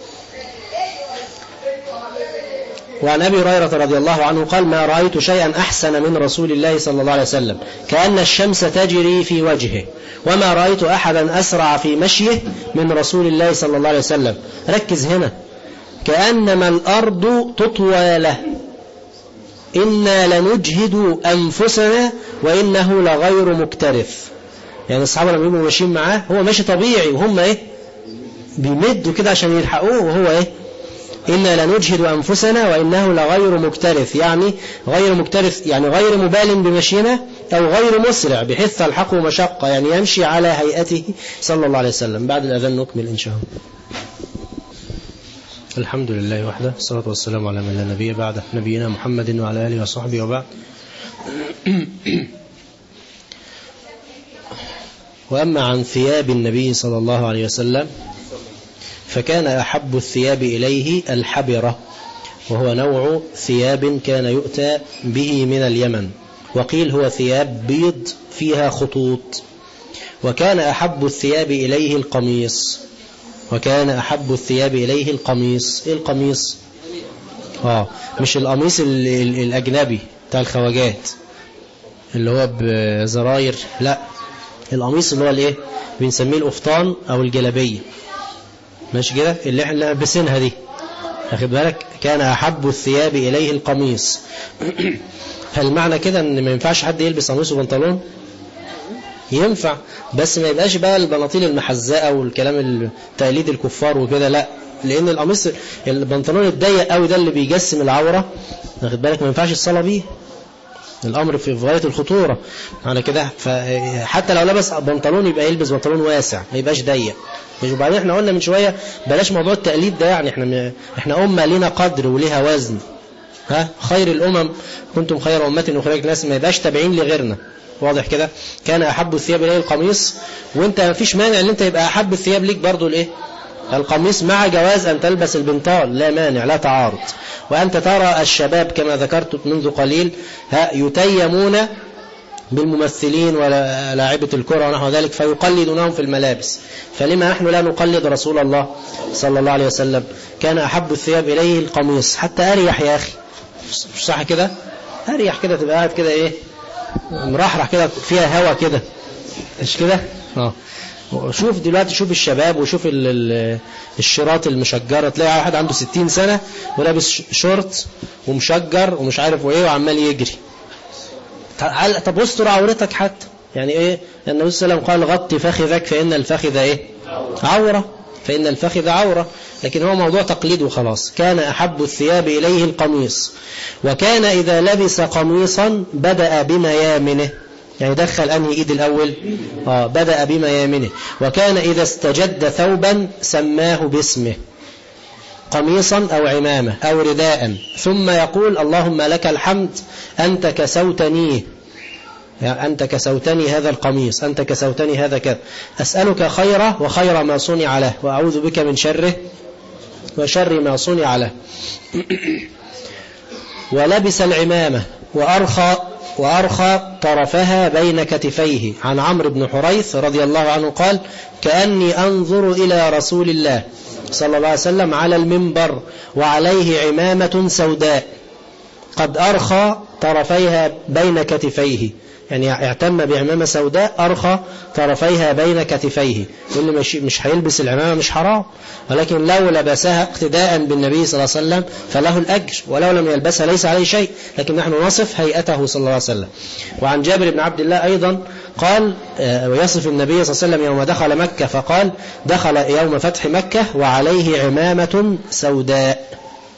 وعن أبي هريرة رضي الله عنه قال ما رأيت شيئا أحسن من رسول الله صلى الله عليه وسلم كأن الشمس تجري في وجهه وما رأيت أحدا أسرع في مشيه من رسول الله صلى الله عليه وسلم ركز هنا كأنما الأرض تطوى له إنا لنجهد أنفسنا وإنه لغير مكترث يعني الصحابة لما يبقوا ماشيين معاه هو ماشي طبيعي وهم ايه بيمدوا كده عشان يلحقوه وهو ايه إنا لنجهد أنفسنا وإنه لغير مكترث يعني غير مكترث يعني غير مبال بمشينا أو غير مسرع بحيث تلحقه مشقة يعني يمشي على هيئته صلى الله عليه وسلم بعد الأذان نكمل إن شاء الله الحمد لله وحده الصلاة والسلام على من لا نبي بعده نبينا محمد وعلى آله وصحبه وبعد وأما عن ثياب النبي صلى الله عليه وسلم فكان أحب الثياب إليه الحبرة وهو نوع ثياب كان يؤتى به من اليمن وقيل هو ثياب بيض فيها خطوط وكان أحب الثياب إليه القميص وكان أحب الثياب إليه القميص إيه القميص آه مش القميص ال- ال- الأجنبي بتاع الخواجات اللي هو بزراير لا القميص اللي هو الايه بنسميه القفطان او الجلابيه ماشي كده اللي احنا لابسينها دي واخد بالك كان احب الثياب اليه القميص هل معنى كده ان ما ينفعش حد يلبس قميص وبنطلون ينفع بس ما يبقاش بقى البناطيل المحزقه والكلام تقليد الكفار وكده لا لان القميص البنطلون الضيق قوي ده اللي بيجسم العوره واخد بالك ما ينفعش الصلاه بيه الأمر في غاية الخطورة على كده فحتى لو لبس بنطلون يبقى يلبس بنطلون واسع ما يبقاش ضيق مش وبعدين احنا قلنا من شوية بلاش موضوع التقليد ده يعني احنا م... احنا أمة لنا قدر ولها وزن ها خير الأمم كنتم خير أمة أخرجت الناس ما يبقاش تابعين لغيرنا واضح كده كان أحب الثياب إليه القميص وانت ما فيش مانع ان انت يبقى أحب الثياب ليك برضو الايه القميص مع جواز أن تلبس البنطال لا مانع لا تعارض وأنت ترى الشباب كما ذكرت منذ قليل ها يتيمون بالممثلين ولاعبة الكرة ونحو ذلك فيقلدونهم في الملابس فلما نحن لا نقلد رسول الله صلى الله عليه وسلم كان أحب الثياب إليه القميص حتى أريح يا أخي مش صح كده أريح كده تبقى قاعد كده إيه مرحرح كده فيها هوا كده مش كده اه شوف دلوقتي شوف الشباب وشوف ال ال الشراط المشجرة تلاقي واحد عنده 60 سنة ولابس شورت ومشجر ومش عارف وايه وعمال يجري طب استر عورتك حتى يعني ايه النبي صلى الله عليه وسلم قال غطي فخذك فإن الفخذ ايه عورة فإن الفخذ عورة لكن هو موضوع تقليد وخلاص كان أحب الثياب إليه القميص وكان إذا لبس قميصا بدأ بميامنه يعني دخل أنهي إيد الأول آه بدأ بميامنه وكان إذا استجد ثوبا سماه باسمه قميصا أو عمامة أو رداء ثم يقول اللهم لك الحمد أنت كسوتنيه يعني أنت كسوتني هذا القميص أنت كسوتني هذا كذا أسألك خيره وخير ما صنع له وأعوذ بك من شره وشر ما صنع له ولبس العمامة وأرخى وأرخى طرفها بين كتفيه عن عمرو بن حريث رضي الله عنه قال كأني أنظر إلى رسول الله صلى الله عليه وسلم على المنبر وعليه عمامة سوداء قد أرخى طرفيها بين كتفيه يعني اعتم بعمامة سوداء أرخى طرفيها بين كتفيه واللي مش, مش هيلبس العمامة مش حرام ولكن لو لبسها اقتداء بالنبي صلى الله عليه وسلم فله الأجر ولو لم يلبسها ليس عليه شيء لكن نحن نصف هيئته صلى الله عليه وسلم وعن جابر بن عبد الله أيضا قال ويصف النبي صلى الله عليه وسلم يوم دخل مكة فقال دخل يوم فتح مكة وعليه عمامة سوداء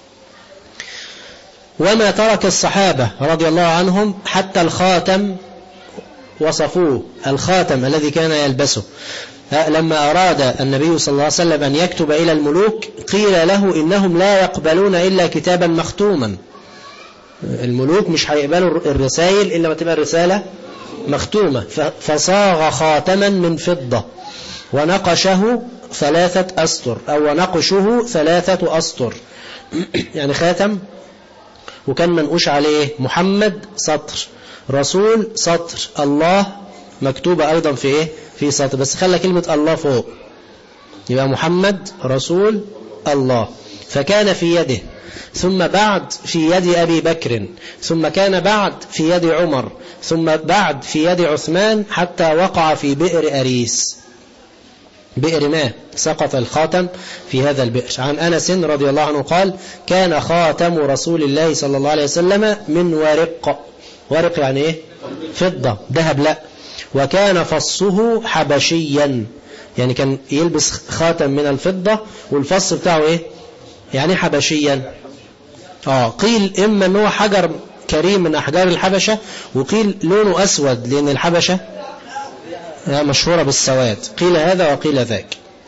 وما ترك الصحابة رضي الله عنهم حتى الخاتم وصفوه الخاتم الذي كان يلبسه لما أراد النبي صلى الله عليه وسلم أن يكتب إلى الملوك قيل له إنهم لا يقبلون إلا كتابا مختوما الملوك مش هيقبلوا الرسائل إلا ما تبقى الرسالة مختومة فصاغ خاتما من فضة ونقشه ثلاثة أسطر أو ونقشه ثلاثة أسطر يعني خاتم وكان منقوش عليه محمد سطر رسول سطر الله مكتوبة أيضا في إيه في سطر بس خلى كلمة الله فوق يبقى محمد رسول الله فكان في يده ثم بعد في يد أبي بكر ثم كان بعد في يد عمر ثم بعد في يد عثمان حتى وقع في بئر أريس بئر ماء سقط الخاتم في هذا البئر عن أنس رضي الله عنه قال كان خاتم رسول الله صلى الله عليه وسلم من ورق ورق يعني ايه فضة ذهب لا وكان فصه حبشيا يعني كان يلبس خاتم من الفضة والفص بتاعه ايه يعني حبشيا اه قيل اما ان هو حجر كريم من احجار الحبشة وقيل لونه اسود لان الحبشة مشهورة بالسواد قيل هذا وقيل ذاك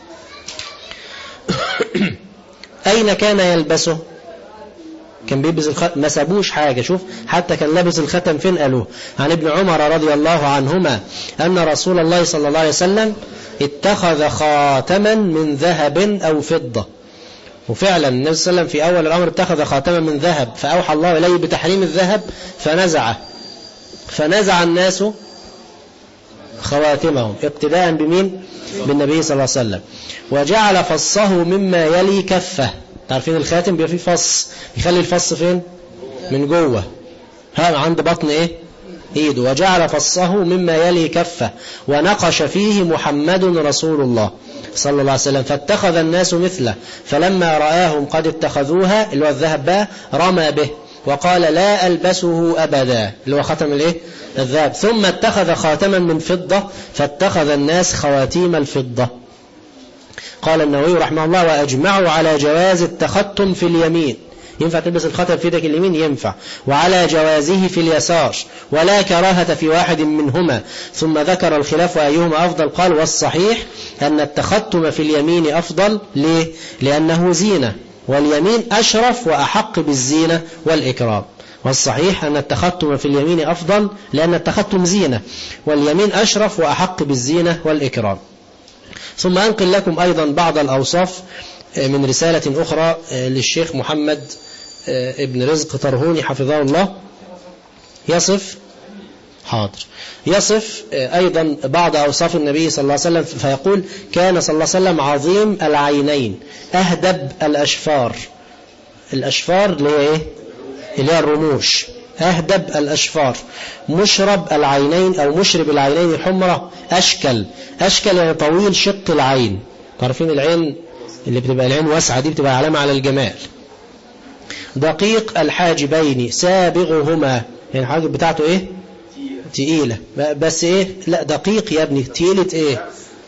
أين كان يلبسه كان بيلبس الختم ما سابوش حاجة شوف حتى كان لابس الختم فين قالوه عن ابن عمر رضي الله عنهما أن رسول الله صلى الله عليه وسلم اتخذ خاتما من ذهب أو فضة وفعلا النبي صلى الله عليه وسلم في أول الأمر اتخذ خاتما من ذهب فأوحى الله إليه بتحريم الذهب فنزعه فنزع الناس خواتمهم اقتداء بمين بالنبي صلى الله عليه وسلم وجعل فصه مما يلي كفه تعرفين الخاتم بيبقى فيه فص يخلي الفص فين من جوه ها عند بطن ايه ايده وجعل فصه مما يلي كفه ونقش فيه محمد رسول الله صلى الله عليه وسلم فاتخذ الناس مثله فلما رآهم قد اتخذوها اللي هو الذهب بقى رمى به وقال لا ألبسه أبدا اللي هو ختم الايه الذهب ثم اتخذ خاتما من فضة فاتخذ الناس خواتيم الفضة قال النووي رحمه الله وأجمعوا على جواز التختم في اليمين ينفع تلبس الخاتم في يدك اليمين ينفع وعلى جوازه في اليسار ولا كراهة في واحد منهما ثم ذكر الخلاف وأيهما أفضل قال والصحيح أن التختم في اليمين أفضل ليه؟ لأنه زينة واليمين أشرف وأحق بالزينة والإكرام والصحيح أن التختم في اليمين أفضل لأن التختم زينة واليمين أشرف وأحق بالزينة والإكرام ثم أنقل لكم أيضا بعض الأوصاف من رسالة أخرى للشيخ محمد ابن رزق طرهوني حفظه الله يصف حاضر يصف أيضا بعض أوصاف النبي صلى الله عليه وسلم فيقول كان صلى الله عليه وسلم عظيم العينين أهدب الأشفار الأشفار اللي هي إيه؟ اللي هي الرموش أهدب الأشفار مشرب العينين أو مشرب العينين حمرة أشكل أشكل يعني طويل شق العين تعرفين العين اللي بتبقى العين واسعة دي بتبقى علامة على الجمال دقيق الحاجبين سابغهما يعني الحاجب بتاعته ايه تقيلة بس ايه لا دقيق يا ابني تقيلة ايه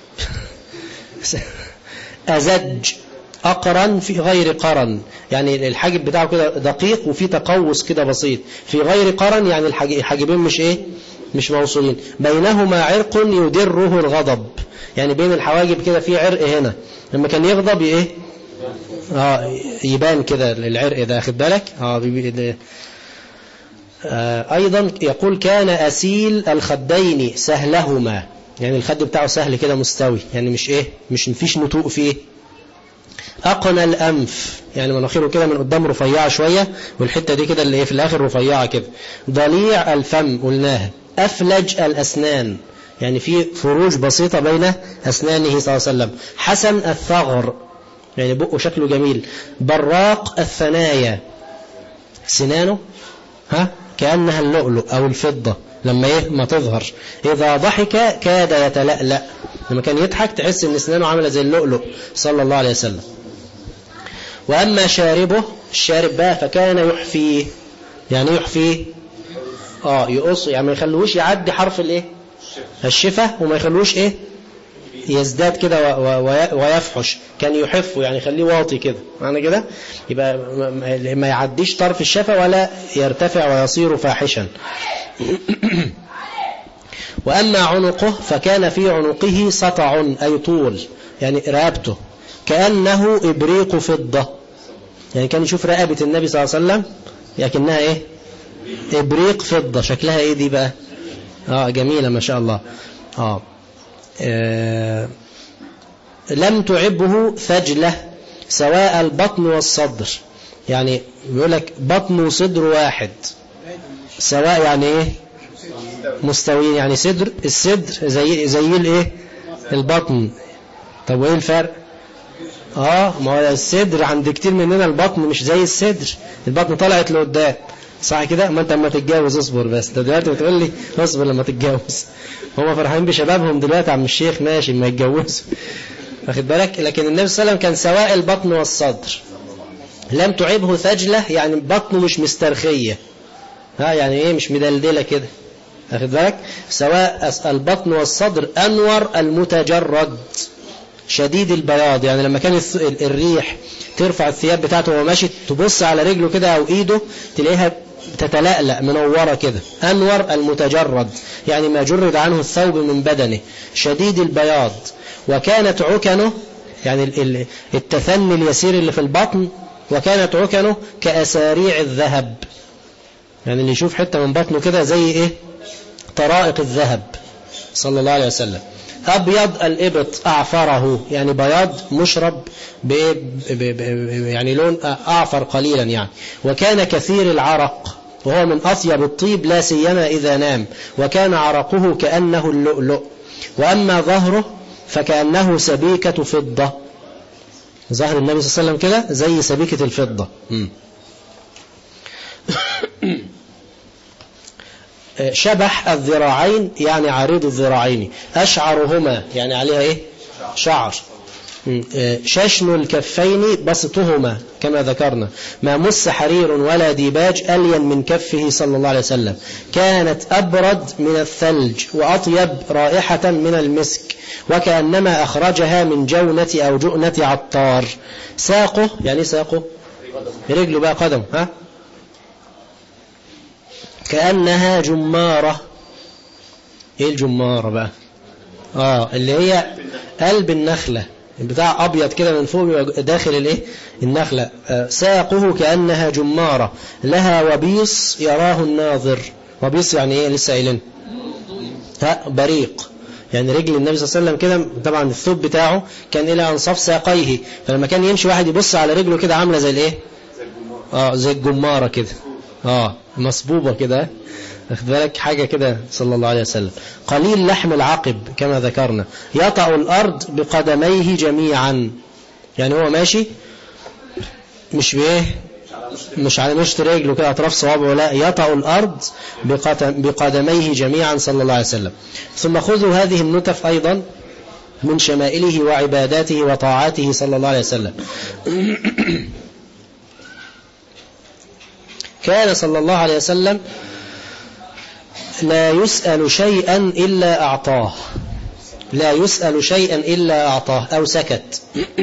أزج أقرن في غير قرن يعني الحاجب بتاعه كده دقيق وفي تقوس كده بسيط في غير قرن يعني الحاجبين مش ايه مش موصولين بينهما عرق يدره الغضب يعني بين الحواجب كده في عرق هنا لما كان يغضب ايه اه يبان كده العرق ده اخد بالك اه آه ايضا يقول كان اسيل الخدين سهلهما يعني الخد بتاعه سهل كده مستوي يعني مش ايه مش مفيش نتوء فيه أقنى الأنف يعني مناخيره كده من قدام رفيعة شوية والحتة دي كده اللي في الآخر رفيعة كده ضليع الفم قلناها أفلج الأسنان يعني في فروج بسيطة بين أسنانه صلى الله عليه وسلم حسن الثغر يعني بقه شكله جميل براق الثنايا سنانه ها كأنها اللؤلؤ أو الفضة لما ايه ما تظهر إذا ضحك كاد يتلألأ لما كان يضحك تحس ان اسنانه عامله زي اللؤلؤ صلى الله عليه وسلم وأما شاربه الشارب بقى فكان يحفيه يعني يحفيه اه يقص يعني ما يخلوش يعدي حرف الايه الشفة وما يخلوش ايه يزداد كده ويفحش كان يحفه يعني يخليه واطي كده معنى كده يبقى ما يعديش طرف الشفة ولا يرتفع ويصير فاحشا وأما عنقه فكان في عنقه سطع أي طول يعني رقبته كأنه إبريق فضة يعني كان يشوف رقبة النبي صلى الله عليه وسلم لكنها إيه إبريق فضة شكلها إيه دي بقى آه جميلة ما شاء الله آه. آه لم تعبه ثجلة سواء البطن والصدر يعني بيقول لك بطن وصدر واحد سواء يعني ايه مستويين يعني صدر الصدر زي زي الايه البطن طب وايه الفرق اه ما هو الصدر عند كتير مننا البطن مش زي الصدر البطن طلعت لقدام صح كده ما انت لما تتجوز اصبر بس ده دلوقتي بتقول لي اصبر لما تتجوز هم فرحانين بشبابهم دلوقتي عم الشيخ ماشي ما يتجوزوا واخد بالك لكن النبي صلى الله عليه وسلم كان سواء البطن والصدر لم تعبه ثجلة يعني بطنه مش مسترخية ها يعني ايه مش مدلدلة كده واخد بالك سواء البطن والصدر أنور المتجرد شديد البياض يعني لما كان الريح ترفع الثياب بتاعته وهو ماشي تبص على رجله كده أو إيده تلاقيها تتلألأ منورة كده أنور المتجرد يعني ما جرد عنه الثوب من بدنه شديد البياض وكانت عكنه يعني التثني اليسير اللي في البطن وكانت عكنه كأساريع الذهب يعني اللي يشوف حتة من بطنه كده زي إيه طرائق الذهب صلى الله عليه وسلم أبيض الإبط أعفره يعني بياض مشرب ب يعني لون أعفر قليلا يعني وكان كثير العرق وهو من أطيب الطيب لا سيما إذا نام وكان عرقه كأنه اللؤلؤ وأما ظهره فكأنه سبيكة فضة ظهر النبي صلى الله عليه وسلم كده زي سبيكة الفضة م. شبح الذراعين يعني عريض الذراعين أشعرهما يعني عليها إيه شعر ششن الكفين بسطهما كما ذكرنا ما مس حرير ولا ديباج ألين من كفه صلى الله عليه وسلم كانت أبرد من الثلج وأطيب رائحة من المسك وكأنما أخرجها من جونة أو جؤنة عطار ساقه يعني ساقه رجله بقى قدم ها كأنها جمارة ايه الجمارة بقى اه اللي هي قلب النخلة بتاع ابيض كده من فوق داخل الايه النخلة آه ساقه كأنها جمارة لها وبيص يراه الناظر وبيص يعني ايه لسه قايلين ها بريق يعني رجل النبي صلى الله عليه وسلم كده طبعا الثوب بتاعه كان الى انصاف ساقيه فلما كان يمشي واحد يبص على رجله كده عامله زي الايه اه زي الجمارة كده اه مصبوبة كده واخد بالك حاجة كده صلى الله عليه وسلم قليل لحم العقب كما ذكرنا يطأ الأرض بقدميه جميعا يعني هو ماشي مش بإيه مش على مشط رجله كده أطراف صوابعه لا يطأ الأرض بقدميه جميعا صلى الله عليه وسلم ثم خذوا هذه النتف أيضا من شمائله وعباداته وطاعاته صلى الله عليه وسلم كان صلى الله عليه وسلم لا يسأل شيئا إلا أعطاه لا يسأل شيئا إلا أعطاه أو سكت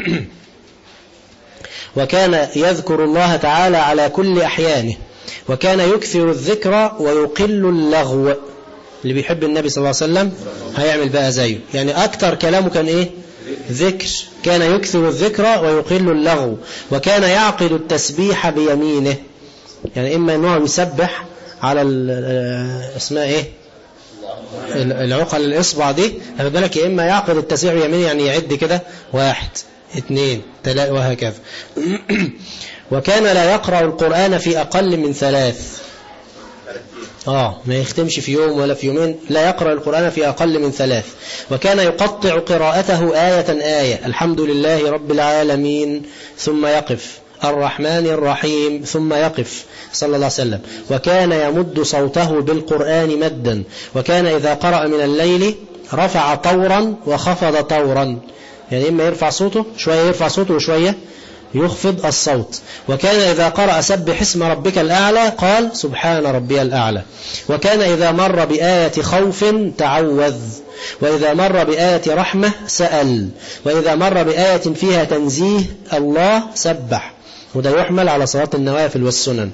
وكان يذكر الله تعالى على كل أحيانه وكان يكثر الذكر ويقل اللغو اللي بيحب النبي صلى الله عليه وسلم هيعمل بقى زيه يعني أكتر كلامه كان إيه ذكر كان يكثر الذكر ويقل اللغو وكان يعقد التسبيح بيمينه يعني إما أنه يسبح على اسمها إيه العقل الإصبع دي خد بالك يا إما يعقد التسبيح بيمينه يعني يعد كده واحد اثنين ثلاثة وهكذا وكان لا يقرأ القرآن في أقل من ثلاث آه ما يختمش في يوم ولا في يومين لا يقرأ القرآن في أقل من ثلاث وكان يقطع قراءته آية آية الحمد لله رب العالمين ثم يقف الرحمن الرحيم ثم يقف صلى الله عليه وسلم وكان يمد صوته بالقرآن مدا وكان إذا قرأ من الليل رفع طورا وخفض طورا يعني إما يرفع صوته شوية يرفع صوته وشوية يخفض الصوت وكان إذا قرأ سبح اسم ربك الأعلى قال سبحان ربي الأعلى وكان إذا مر بآية خوف تعوذ وإذا مر بآية رحمة سأل وإذا مر بآية فيها تنزيه الله سبح وده يحمل على صلاة النوافل والسنن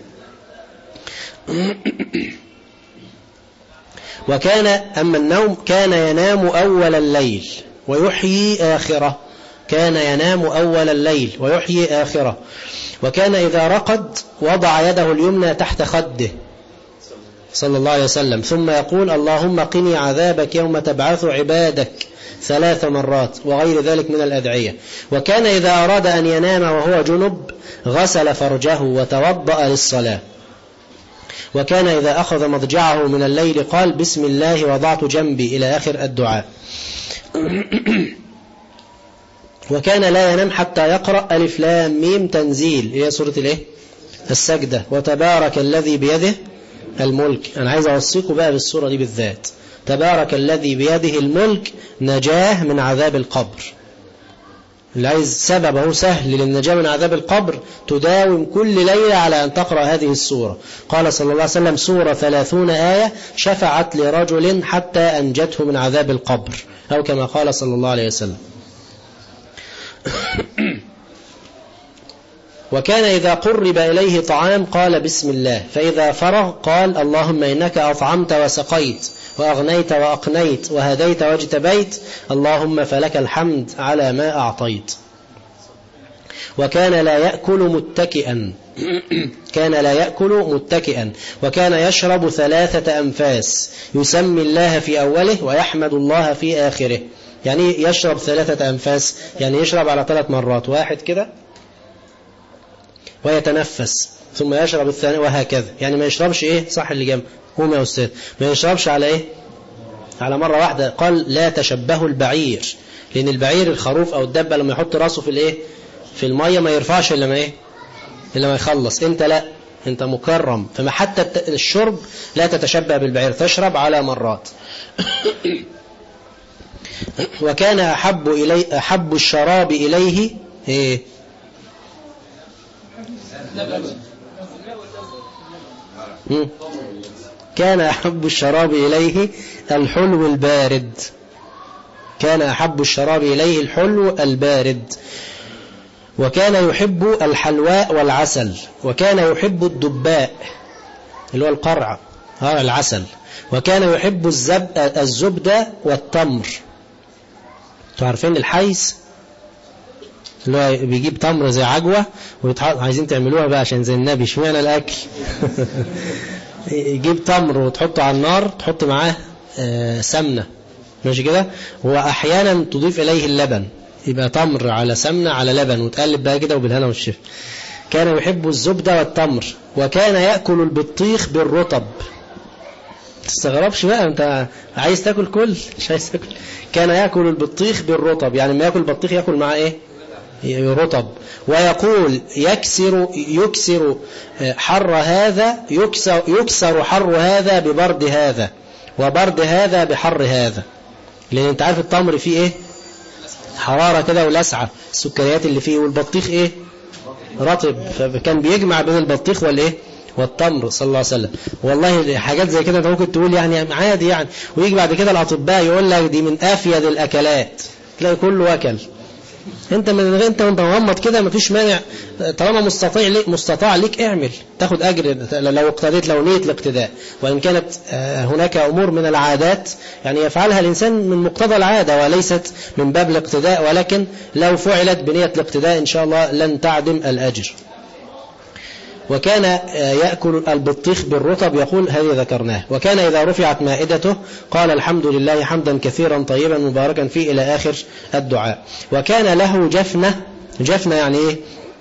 وكان أما النوم كان ينام أول الليل ويحيي آخرة كان ينام أول الليل ويحيي آخرة وكان إذا رقد وضع يده اليمنى تحت خده صلى الله عليه وسلم ثم يقول اللهم قني عذابك يوم تبعث عبادك ثلاث مرات وغير ذلك من الأدعية وكان إذا أراد أن ينام وهو جنب غسل فرجه وتوضأ للصلاة وكان إذا أخذ مضجعه من الليل قال بسم الله وضعت جنبي إلى آخر الدعاء وكان لا ينام حتى يقرأ ألف لام ميم تنزيل هي سورة الايه السجدة وتبارك الذي بيده الملك أنا عايز أوصيكم بقى بالسورة دي بالذات تبارك الذي بيده الملك نجاه من عذاب القبر اللي عايز سبب هو سهل للنجاة من عذاب القبر تداوم كل ليلة على أن تقرأ هذه السورة قال صلى الله عليه وسلم سورة ثلاثون آية شفعت لرجل حتى أنجته من عذاب القبر أو كما قال صلى الله عليه وسلم وكان إذا قرب إليه طعام قال بسم الله فإذا فرغ قال اللهم إنك أطعمت وسقيت وأغنيت وأقنيت وهديت واجتبيت اللهم فلك الحمد على ما أعطيت وكان لا يأكل متكئا كان لا يأكل متكئا وكان يشرب ثلاثة أنفاس يسمي الله في أوله ويحمد الله في آخره يعني يشرب ثلاثة أنفاس يعني يشرب على ثلاث مرات واحد كده ويتنفس ثم يشرب الثاني وهكذا يعني ما يشربش ايه صح اللي جنب قوم يا أستاذ ما يشربش على ايه على مرة واحدة قال لا تشبهوا البعير لأن البعير الخروف أو الدبة لما يحط راسه في الايه في المية ما يرفعش إلا ما ايه إلا ما يخلص انت لا انت مكرم فما حتى الشرب لا تتشبه بالبعير تشرب على مرات وكان أحب, إلي أحب الشراب إليه إيه كان أحب الشراب إليه الحلو البارد كان أحب الشراب إليه الحلو البارد وكان يحب الحلواء والعسل وكان يحب الدباء اللي هو القرع ها العسل وكان يحب الزب الزبدة والتمر تعرفين الحيس اللي هو بيجيب تمر زي عجوة ويتحط عايزين تعملوها بقى عشان زي النبي اشمعنى الأكل يجيب تمر وتحطه على النار تحط معاه سمنة ماشي كده وأحيانا تضيف إليه اللبن يبقى تمر على سمنة على لبن وتقلب بقى كده وبالهنا والشفا كان يحب الزبدة والتمر وكان يأكل البطيخ بالرطب تستغربش بقى انت عايز تاكل كل مش عايز تاكل كان يأكل البطيخ بالرطب يعني لما يأكل البطيخ يأكل معاه ايه رطب ويقول يكسر يكسر حر هذا يكسر, يكسر حر هذا ببرد هذا وبرد هذا بحر هذا لان انت عارف التمر فيه ايه حرارة كده ولسعة السكريات اللي فيه والبطيخ ايه رطب فكان بيجمع بين البطيخ والايه والتمر صلى الله عليه وسلم والله حاجات زي كده انت ممكن تقول يعني عادي يعني ويجي بعد كده الاطباء يقول لك دي من افيد الاكلات تلاقي كله اكل انت من غير انت وانت مغمض كده مفيش مانع طالما مستطيع ليك مستطاع ليك اعمل تاخد اجر لو اقتديت لو نيه الاقتداء وان كانت هناك امور من العادات يعني يفعلها الانسان من مقتضى العاده وليست من باب الاقتداء ولكن لو فعلت بنيه الاقتداء ان شاء الله لن تعدم الاجر وكان يأكل البطيخ بالرطب يقول هذه ذكرناه وكان إذا رفعت مائدته قال الحمد لله حمدا كثيرا طيبا مباركا فيه إلى آخر الدعاء وكان له جفنة جفنة يعني إيه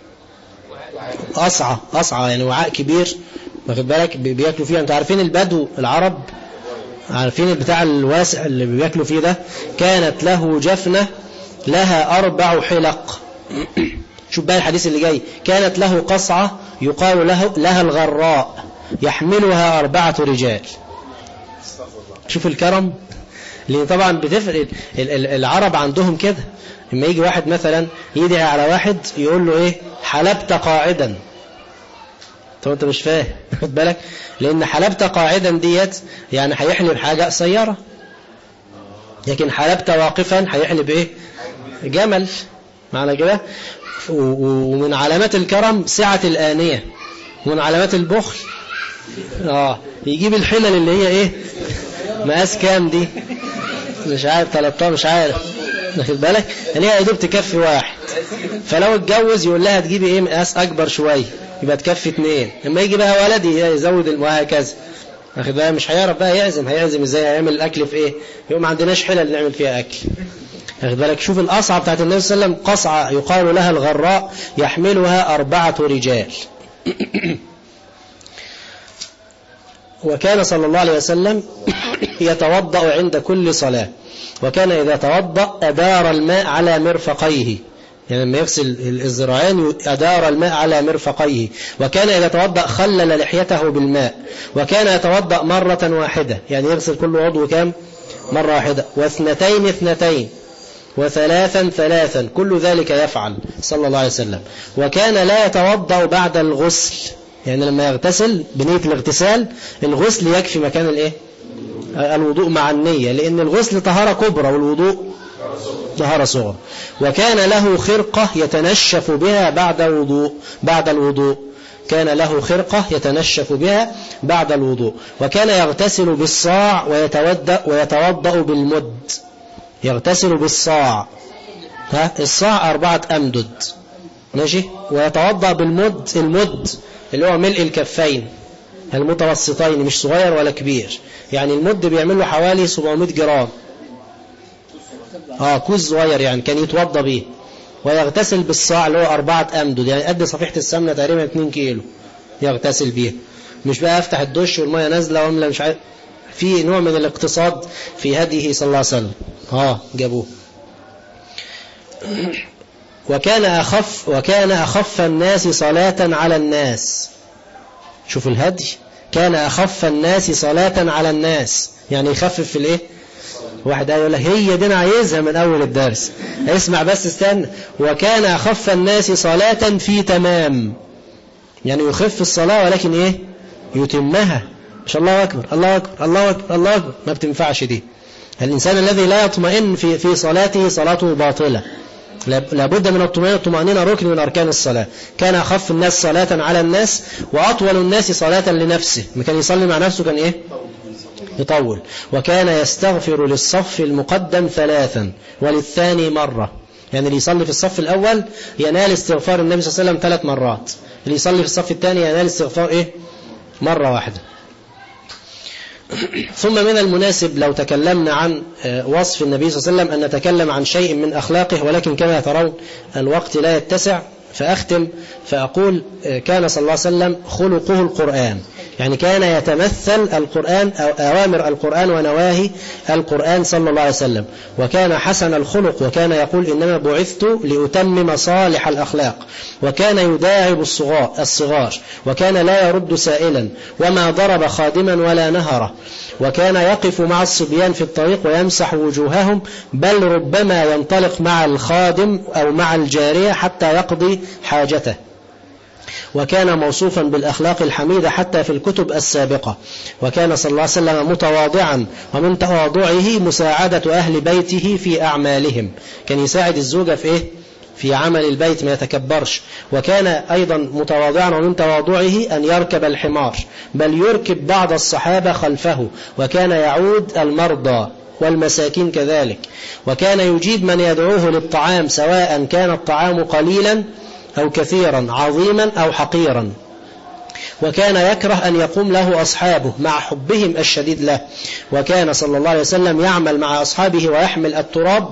أصعى أصعى يعني وعاء كبير واخد بالك بياكلوا فيها انتوا عارفين البدو العرب عارفين البتاع الواسع اللي بياكلوا فيه ده كانت له جفنة لها أربع حلق شوف بقى الحديث اللي جاي كانت له قصعة يقال له لها الغراء يحملها أربعة رجال شوف الكرم لأن طبعا بتفرق العرب عندهم كده لما يجي واحد مثلا يدعي على واحد يقول له ايه حلبت قاعدا طب انت مش فاهم خد بالك لان حلبت قاعدا ديت يعني هيحلب حاجة قصيرة لكن حلبت واقفا هيحلب ايه جمل معنى كده ومن علامات الكرم سعة الآنية ومن علامات البخل اه يجيب الحلل اللي هي ايه مقاس كام دي مش عارف 13 مش عارف واخد بالك اللي هي يا دوب تكفي واحد فلو اتجوز يقول لها تجيبي ايه مقاس اكبر شويه يبقى تكفي اثنين لما يجي بقى ولد يزود وهكذا واخد بالك مش هيعرف بقى يعزم هيعزم ازاي هيعمل الاكل في ايه يبقى ما عندناش حلل نعمل فيها اكل واخد بالك شوف القصعة بتاعت النبي صلى الله عليه وسلم قصعة يقال لها الغراء يحملها أربعة رجال وكان صلى الله عليه وسلم يتوضأ عند كل صلاة وكان إذا توضأ أدار الماء على مرفقيه يعني لما يغسل الذراعين أدار الماء على مرفقيه وكان إذا توضأ خلل لحيته بالماء وكان يتوضأ مرة واحدة يعني يغسل كل عضو كام مرة واحدة واثنتين اثنتين وثلاثا ثلاثا كل ذلك يفعل صلى الله عليه وسلم وكان لا يتوضأ بعد الغسل يعني لما يغتسل بنية الاغتسال الغسل يكفي مكان الايه الوضوء مع النية لأن الغسل طهارة كبرى والوضوء طهارة صغرى وكان له خرقة يتنشف بها بعد وضوء بعد الوضوء كان له خرقة يتنشف بها بعد الوضوء وكان يغتسل بالصاع ويتودأ ويتوضأ بالمد يغتسل بالصاع ها الصاع أربعة أمدد ماشي ويتوضأ بالمد المد اللي هو ملء الكفين المتوسطين مش صغير ولا كبير يعني المد بيعمل له حوالي 700 جرام اه كوز صغير يعني كان يتوضى به ويغتسل بالصاع اللي هو أربعة أمدد يعني قد صفيحة السمنة تقريبا 2 كيلو يغتسل بيها مش بقى افتح الدش والمية نازلة واملى مش عارف في نوع من الاقتصاد في هديه صلى الله عليه وسلم اه جابوه وكان أخف وكان أخف الناس صلاة على الناس شوف الهدي كان أخف الناس صلاة على الناس يعني يخفف في الايه واحد يقول لك هي دي انا عايزها من اول الدرس اسمع بس استنى وكان اخف الناس صلاة في تمام يعني يخف الصلاة ولكن ايه يتمها مش الله اكبر الله اكبر الله اكبر الله اكبر ما بتنفعش دي الانسان الذي لا يطمئن في في صلاته صلاته باطلة لابد من الطمأنينة الطمأنينة ركن من أركان الصلاة كان أخف الناس صلاة على الناس وأطول الناس صلاة لنفسه ما كان يصلي مع نفسه كان إيه يطول وكان يستغفر للصف المقدم ثلاثا وللثاني مرة يعني اللي يصلي في الصف الأول ينال استغفار النبي صلى الله عليه وسلم ثلاث مرات اللي يصلي في الصف الثاني ينال استغفار إيه مرة واحدة ثم من المناسب لو تكلمنا عن وصف النبي صلى الله عليه وسلم أن نتكلم عن شيء من أخلاقه ولكن كما ترون الوقت لا يتسع فأختم فأقول كان صلى الله عليه وسلم خلقه القرآن يعني كان يتمثل القرآن أو أوامر القرآن ونواهي القرآن صلى الله عليه وسلم وكان حسن الخلق وكان يقول إنما بعثت لأتمم صالح الأخلاق وكان يداعب الصغار, الصغار وكان لا يرد سائلا وما ضرب خادما ولا نهره وكان يقف مع الصبيان في الطريق ويمسح وجوههم بل ربما ينطلق مع الخادم أو مع الجارية حتى يقضي حاجته وكان موصوفا بالأخلاق الحميدة حتى في الكتب السابقة وكان صلى الله عليه وسلم متواضعا ومن تواضعه مساعدة أهل بيته في أعمالهم كان يساعد الزوجة في إيه؟ في عمل البيت ما يتكبرش وكان أيضا متواضعا ومن تواضعه أن يركب الحمار بل يركب بعض الصحابة خلفه وكان يعود المرضى والمساكين كذلك وكان يجيب من يدعوه للطعام سواء كان الطعام قليلا أو كثيرا عظيما أو حقيرا وكان يكره أن يقوم له أصحابه مع حبهم الشديد له وكان صلى الله عليه وسلم يعمل مع أصحابه ويحمل التراب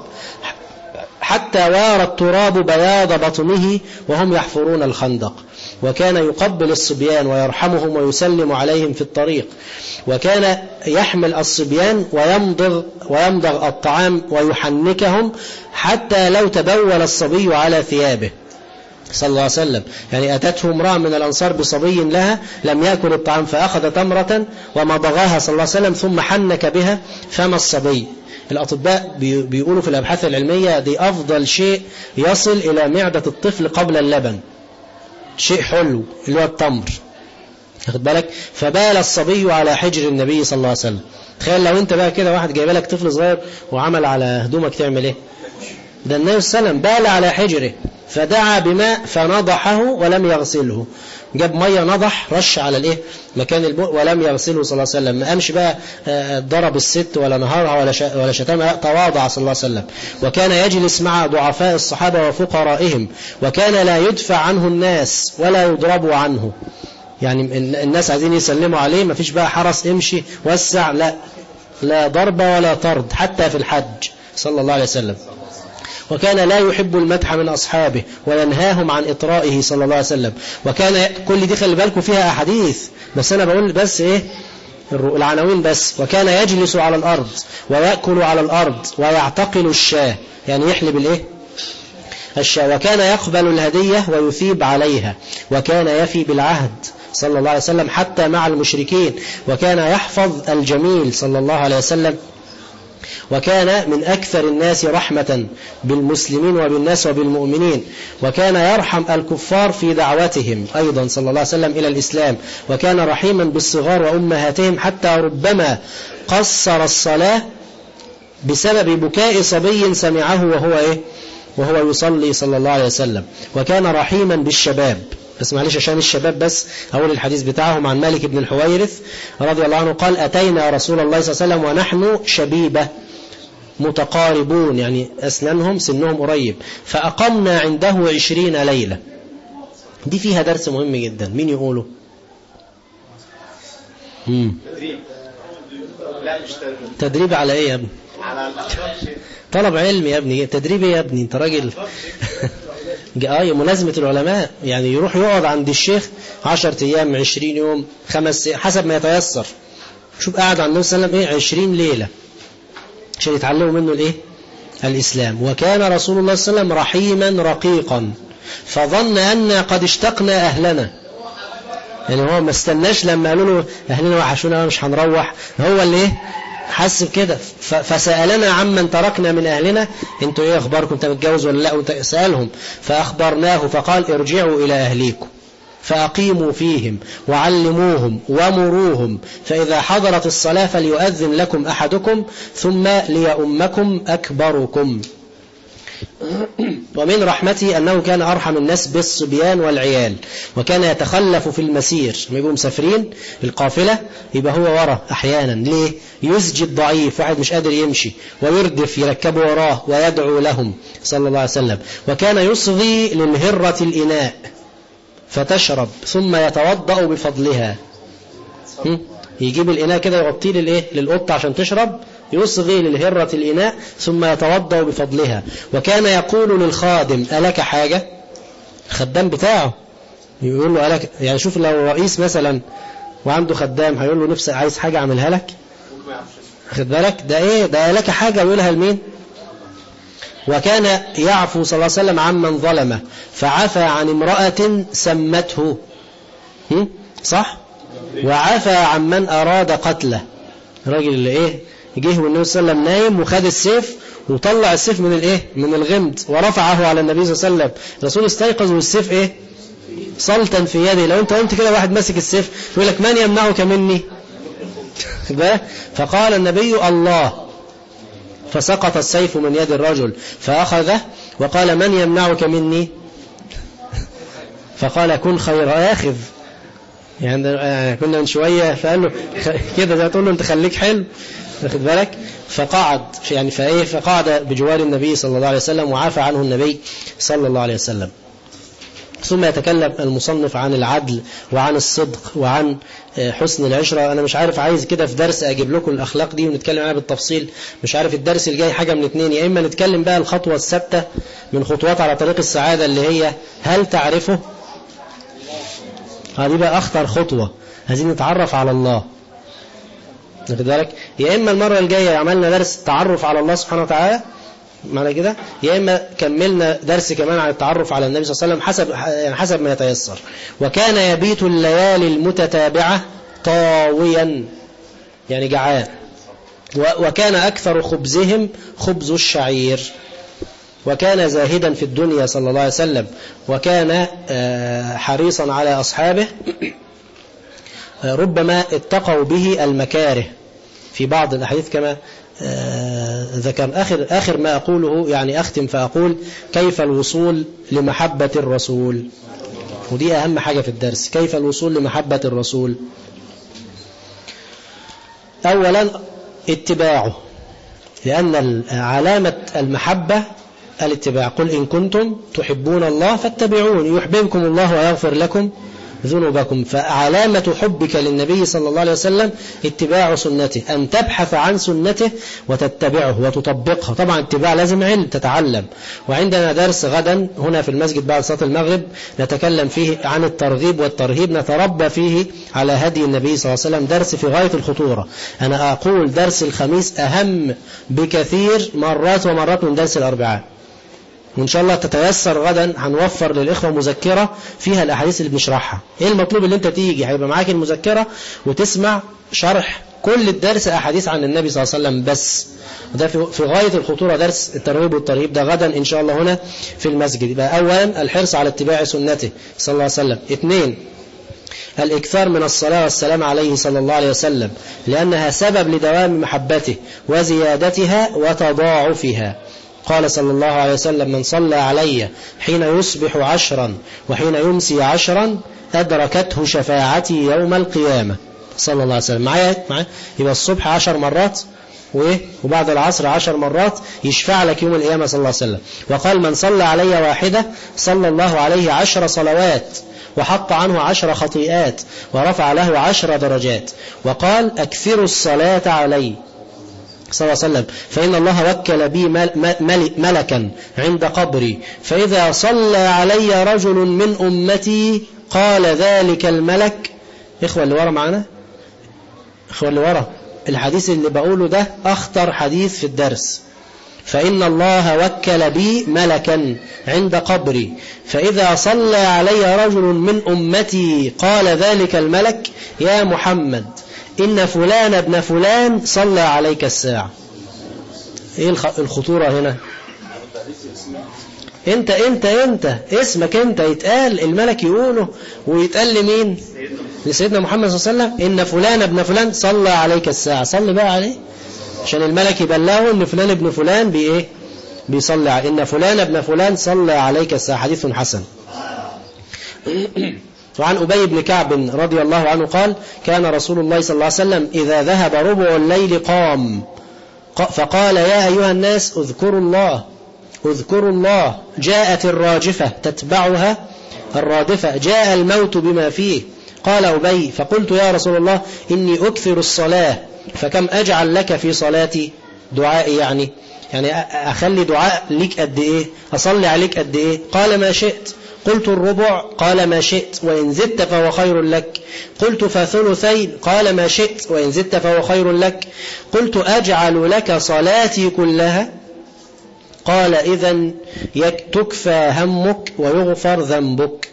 حتى وار التراب بياض بطنه وهم يحفرون الخندق وكان يقبل الصبيان ويرحمهم ويسلم عليهم في الطريق وكان يحمل الصبيان ويمضغ, ويمضغ الطعام ويحنكهم حتى لو تبول الصبي على ثيابه صلى الله عليه وسلم يعني أتته امرأة من الأنصار بصبي لها لم يأكل الطعام فأخذ تمرة ومضغاها صلى الله عليه وسلم ثم حنك بها فم الصبي الأطباء بيقولوا في الأبحاث العلمية دي أفضل شيء يصل إلى معدة الطفل قبل اللبن شيء حلو اللي هو التمر واخد بالك فبال الصبي على حجر النبي صلى الله عليه وسلم تخيل لو انت بقى كده واحد جايب لك طفل صغير وعمل على هدومك تعمل ايه ده النبي صلى الله عليه وسلم بال على حجره فدعا بماء فنضحه ولم يغسله جاب ميه نضح رش على الايه مكان البؤ ولم يغسله صلى الله عليه وسلم ما قامش بقى ضرب الست ولا نهارها ولا ولا شتمها تواضع صلى الله عليه وسلم وكان يجلس مع ضعفاء الصحابه وفقرائهم وكان لا يدفع عنه الناس ولا يضرب عنه يعني الناس عايزين يسلموا عليه ما فيش بقى حرس امشي وسع لا لا ضرب ولا طرد حتى في الحج صلى الله عليه وسلم وكان لا يحب المدح من أصحابه وينهاهم عن إطرائه صلى الله عليه وسلم وكان كل دي خلي بالكم فيها أحاديث بس أنا بقول بس إيه العناوين بس وكان يجلس على الأرض ويأكل على الأرض ويعتقل الشاه يعني يحلب الإيه الشاه وكان يقبل الهدية ويثيب عليها وكان يفي بالعهد صلى الله عليه وسلم حتى مع المشركين وكان يحفظ الجميل صلى الله عليه وسلم وكان من أكثر الناس رحمة بالمسلمين وبالناس وبالمؤمنين وكان يرحم الكفار في دعوتهم أيضا صلى الله عليه وسلم إلى الإسلام وكان رحيما بالصغار وأمهاتهم حتى ربما قصر الصلاة بسبب بكاء صبي سمعه وهو إيه وهو يصلي صلى الله عليه وسلم وكان رحيما بالشباب بس معلش عشان الشباب بس أول الحديث بتاعهم عن مالك بن الحويرث رضي الله عنه قال أتينا رسول الله صلى الله عليه وسلم ونحن شبيبة متقاربون يعني أسنانهم سنهم قريب فأقمنا عنده عشرين ليلة دي فيها درس مهم جدا مين يقوله مم. تدريب لا مش تدريب تدريب على ايه يا ابني على الأخلاق طلب علم يا ابني تدريب ايه يا ابني انت راجل آية ملازمة العلماء يعني يروح يقعد عند الشيخ 10 أيام 20 يوم خمس حسب ما يتيسر شوف قاعد عند النبي صلى الله عليه وسلم إيه 20 ليلة عشان يتعلموا منه الإيه الإسلام وكان رسول الله صلى الله عليه وسلم رحيما رقيقا فظن أن قد اشتقنا أهلنا يعني هو ما استناش لما قالوا له أهلنا وحشونا مش هنروح هو اللي إيه حس بكده فسألنا عمن تركنا من أهلنا انتوا ايه اخباركم انت متجوز ولا لا وانت سألهم فأخبرناه فقال ارجعوا إلى أهليكم فأقيموا فيهم وعلموهم ومروهم فإذا حضرت الصلاة فليؤذن لكم أحدكم ثم ليؤمكم أكبركم ومن رحمته أنه كان أرحم الناس بالصبيان والعيال وكان يتخلف في المسير لما يبقوا مسافرين القافلة يبقى هو ورا أحيانا ليه يسجي الضعيف واحد مش قادر يمشي ويردف يركبوا وراه ويدعو لهم صلى الله عليه وسلم وكان يصغي للهرة الإناء فتشرب ثم يتوضأ بفضلها يجيب الإناء كده يغطيه للإيه للقطة عشان تشرب يصغي للهرة الإناء ثم يتوضأ بفضلها وكان يقول للخادم ألك حاجة الخدام بتاعه يقول له ألك يعني شوف لو رئيس مثلا وعنده خدام هيقول له نفسي عايز حاجة أعملها لك خد بالك ده إيه ده لك حاجة يقولها لمين وكان يعفو صلى الله عليه وسلم عمن ظلمه فعفى عن امرأة سمته صح وعفى عن من أراد قتله الراجل اللي إيه جه والنبي صلى الله عليه وسلم نايم وخد السيف وطلع السيف من الايه من الغمد ورفعه على النبي صلى الله عليه وسلم الرسول استيقظ والسيف ايه سلطا في يده لو انت قمت كده واحد ماسك السيف يقول لك من يمنعك مني فقال النبي الله فسقط السيف من يد الرجل فأخذه وقال من يمنعك مني فقال كن خير آخذ يعني كنا من شوية فقال له كده ده تقول له انت خليك حلو واخد بالك فقعد يعني فايه فقعد بجوار النبي صلى الله عليه وسلم وعافى عنه النبي صلى الله عليه وسلم ثم يتكلم المصنف عن العدل وعن الصدق وعن حسن العشرة أنا مش عارف عايز كده في درس أجيب لكم الأخلاق دي ونتكلم عنها بالتفصيل مش عارف الدرس الجاي حاجة من اتنين يا إما نتكلم بقى الخطوة الثابتة من خطوات على طريق السعادة اللي هي هل تعرفه هذه بقى أخطر خطوة عايزين نتعرف على الله واخد بالك يا إما المرة الجاية عملنا درس تعرف على الله سبحانه وتعالى معنى كده يا إما كملنا درس كمان عن التعرف على النبي صلى الله عليه وسلم حسب يعني حسب ما يتيسر وكان يبيت الليالي المتتابعة طاويا يعني جعان وكان أكثر خبزهم خبز الشعير وكان زاهدا في الدنيا صلى الله عليه وسلم وكان حريصا على أصحابه ربما اتقوا به المكاره في بعض الأحاديث كما ذكر آخر, آخر ما أقوله يعني أختم فأقول كيف الوصول لمحبة الرسول ودي أهم حاجة في الدرس كيف الوصول لمحبة الرسول أولا اتباعه لأن علامة المحبة الاتباع قل إن كنتم تحبون الله فاتبعون يحببكم الله ويغفر لكم ذنوبكم فعلامة حبك للنبي صلى الله عليه وسلم اتباع سنته أن تبحث عن سنته وتتبعه وتطبقها طبعا اتباع لازم علم تتعلم وعندنا درس غدا هنا في المسجد بعد صلاة المغرب نتكلم فيه عن الترغيب والترهيب نتربى فيه على هدي النبي صلى الله عليه وسلم درس في غاية الخطورة أنا أقول درس الخميس أهم بكثير مرات ومرات من درس الأربعاء وإن شاء الله تتيسر غدا هنوفر للإخوة مذكرة فيها الأحاديث اللي بنشرحها إيه المطلوب اللي أنت تيجي هيبقى معاك المذكرة وتسمع شرح كل الدرس أحاديث عن النبي صلى الله عليه وسلم بس وده في غاية الخطورة درس الترغيب والترهيب ده غدا إن شاء الله هنا في المسجد يبقى أولا الحرص على اتباع سنته صلى الله عليه وسلم اثنين الإكثار من الصلاة والسلام عليه صلى الله عليه وسلم لأنها سبب لدوام محبته وزيادتها وتضاعفها قال صلى الله عليه وسلم من صلى علي حين يصبح عشرا وحين يمسي عشرا أدركته شفاعتي يوم القيامة صلى الله عليه وسلم معايا معايا يبقى الصبح عشر مرات وإيه وبعد العصر عشر مرات يشفع لك يوم القيامة صلى الله عليه وسلم وقال من صلى علي واحدة صلى الله عليه عشر صلوات وحط عنه عشر خطيئات ورفع له عشر درجات وقال أكثروا الصلاة علي صلى الله عليه وسلم فإن الله وكل بي مل مل ملكا عند قبري فإذا صلى علي رجل من أمتي قال ذلك الملك إخوة اللي ورا معنا إخوة اللي ورا الحديث اللي بقوله ده أخطر حديث في الدرس فإن الله وكل بي ملكا عند قبري فإذا صلى علي رجل من أمتي قال ذلك الملك يا محمد إن فلان ابن فلان صلى عليك الساعة إيه الخطورة هنا انت انت انت اسمك انت يتقال الملك يقوله ويتقال لمين لسيدنا محمد صلى الله عليه وسلم ان فلان ابن فلان صلى عليك الساعة صلي بقى عليه عشان الملك يبلغه ان فلان ابن فلان بايه بيصلي عليه ان فلان ابن فلان صلى عليك الساعة حديث حسن وعن أبي بن كعب رضي الله عنه قال كان رسول الله صلى الله عليه وسلم إذا ذهب ربع الليل قام فقال يا أيها الناس اذكروا الله اذكروا الله جاءت الراجفة تتبعها الرادفة جاء الموت بما فيه قال أبي فقلت يا رسول الله إني أكثر الصلاة فكم أجعل لك في صلاتي دعائي يعني يعني أخلي دعاء لك قد إيه أصلي عليك قد إيه قال ما شئت قلت الربع قال ما شئت وإن زدت فهو خير لك قلت فثلثين قال ما شئت وإن زدت فهو خير لك قلت أجعل لك صلاتي كلها قال إذا تكفى همك ويغفر ذنبك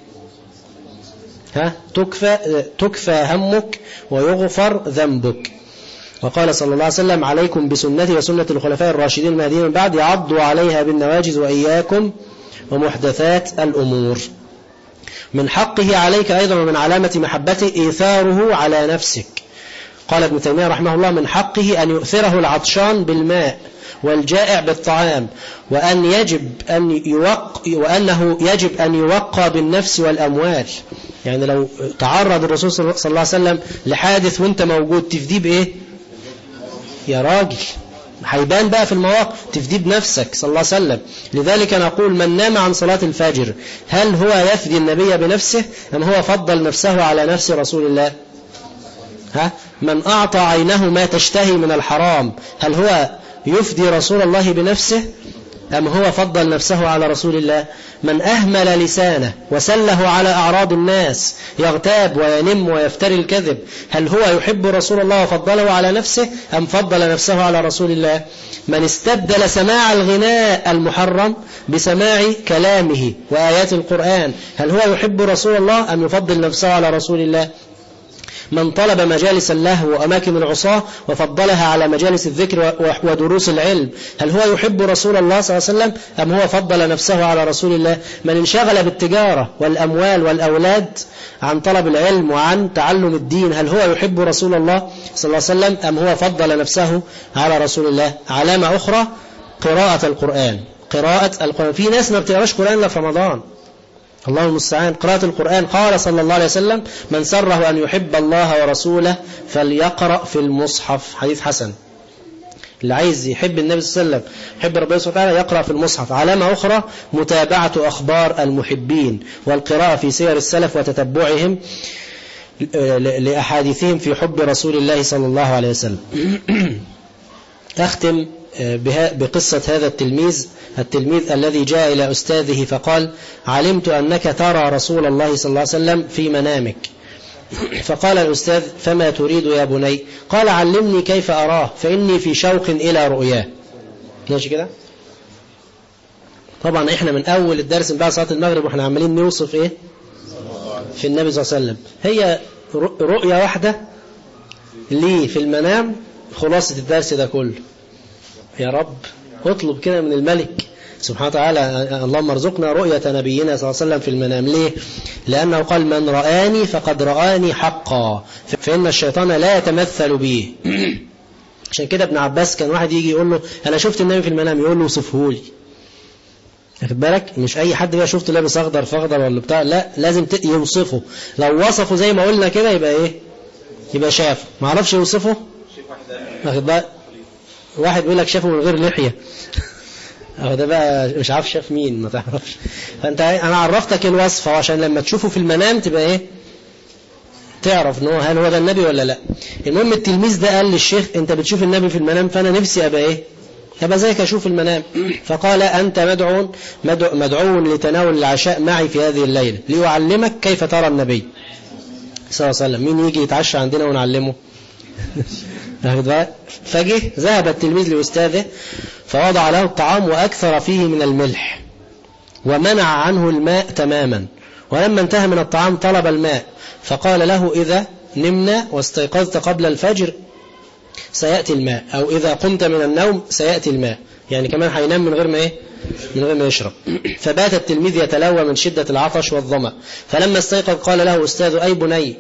ها تكفى, تكفى همك ويغفر ذنبك وقال صلى الله عليه وسلم عليكم بسنتي وسنة الخلفاء الراشدين المهديين من بعد عضوا عليها بالنواجز وإياكم ومحدثات الأمور من حقه عليك أيضا ومن علامة محبته إيثاره على نفسك قال ابن تيمية رحمه الله من حقه أن يؤثره العطشان بالماء والجائع بالطعام وأن يجب أن يوق وأنه يجب أن يوقى بالنفس والأموال يعني لو تعرض الرسول صلى الله عليه وسلم لحادث وانت موجود تفديه بإيه يا راجل هيبان بقى في المواقف تفديه بنفسك صلى الله عليه وسلم لذلك نقول من نام عن صلاة الفجر هل هو يفدي النبي بنفسه أم هو فضل نفسه على نفس رسول الله ها من أعطى عينه ما تشتهي من الحرام هل هو يفدي رسول الله بنفسه أم هو فضل نفسه على رسول الله من أهمل لسانه وسله على أعراض الناس يغتاب وينم ويفتري الكذب هل هو يحب رسول الله وفضله على نفسه أم فضل نفسه على رسول الله من استبدل سماع الغناء المحرم بسماع كلامه وآيات القرآن هل هو يحب رسول الله أم يفضل نفسه على رسول الله من طلب مجالس اللهو وأماكن العصاة وفضلها على مجالس الذكر ودروس العلم هل هو يحب رسول الله صلى الله عليه وسلم أم هو فضل نفسه على رسول الله من انشغل بالتجارة والأموال والأولاد عن طلب العلم وعن تعلم الدين هل هو يحب رسول الله صلى الله عليه وسلم أم هو فضل نفسه على رسول الله علامة أخرى قراءة القرآن قراءة القرآن في ناس ما بتقراش قرآن إلا في رمضان الله المستعان قراءة القرآن قال صلى الله عليه وسلم من سره أن يحب الله ورسوله فليقرأ في المصحف حديث حسن اللي عايز يحب النبي صلى الله عليه وسلم يحب ربنا سبحانه وتعالى يقرأ في المصحف علامة أخرى متابعة أخبار المحبين والقراءة في سير السلف وتتبعهم لأحاديثهم في حب رسول الله صلى الله عليه وسلم أختم بقصة هذا التلميذ التلميذ الذي جاء إلى أستاذه فقال علمت أنك ترى رسول الله صلى الله عليه وسلم في منامك فقال الأستاذ فما تريد يا بني قال علمني كيف أراه فإني في شوق إلى رؤياه ماشي كده طبعا احنا من أول الدرس من بعد صلاة المغرب واحنا عمالين نوصف ايه في النبي صلى الله عليه وسلم هي رؤية واحدة ليه في المنام خلاصة الدرس ده كله يا رب اطلب كده من الملك سبحانه وتعالى اللهم ارزقنا رؤية نبينا صلى الله عليه وسلم في المنام ليه لأنه قال من رآني فقد رآني حقا فإن الشيطان لا يتمثل بي عشان كده ابن عباس كان واحد يجي يقول له أنا شفت النبي في المنام يقول له وصفه لي واخد بالك مش أي حد بقى شفته لابس أخضر فأخضر ولا بتاع لا لازم يوصفه لو وصفه زي ما قلنا كده يبقى إيه يبقى شافه ما عرفش يوصفه واخد بالك واحد بيقول لك شافه من غير لحية أو ده بقى مش عارف شاف مين ما تعرفش فأنت أنا عرفتك الوصف عشان لما تشوفه في المنام تبقى إيه تعرف ان هو هل هو ده النبي ولا لا المهم التلميذ ده قال للشيخ انت بتشوف النبي في المنام فانا نفسي ابقى ايه ابقى زيك اشوف المنام فقال انت مدعو مدعو, مدعو لتناول العشاء معي في هذه الليله ليعلمك كيف ترى النبي صلى الله عليه وسلم مين يجي يتعشى عندنا ونعلمه فجه ذهب التلميذ لأستاذه فوضع له الطعام وأكثر فيه من الملح ومنع عنه الماء تماما ولما انتهى من الطعام طلب الماء فقال له إذا نمنا واستيقظت قبل الفجر سيأتي الماء أو إذا قمت من النوم سيأتي الماء يعني كمان هينام من غير ما إيه من غير ما يشرب فبات التلميذ يتلوى من شدة العطش والظمأ فلما استيقظ قال له أستاذ أي بني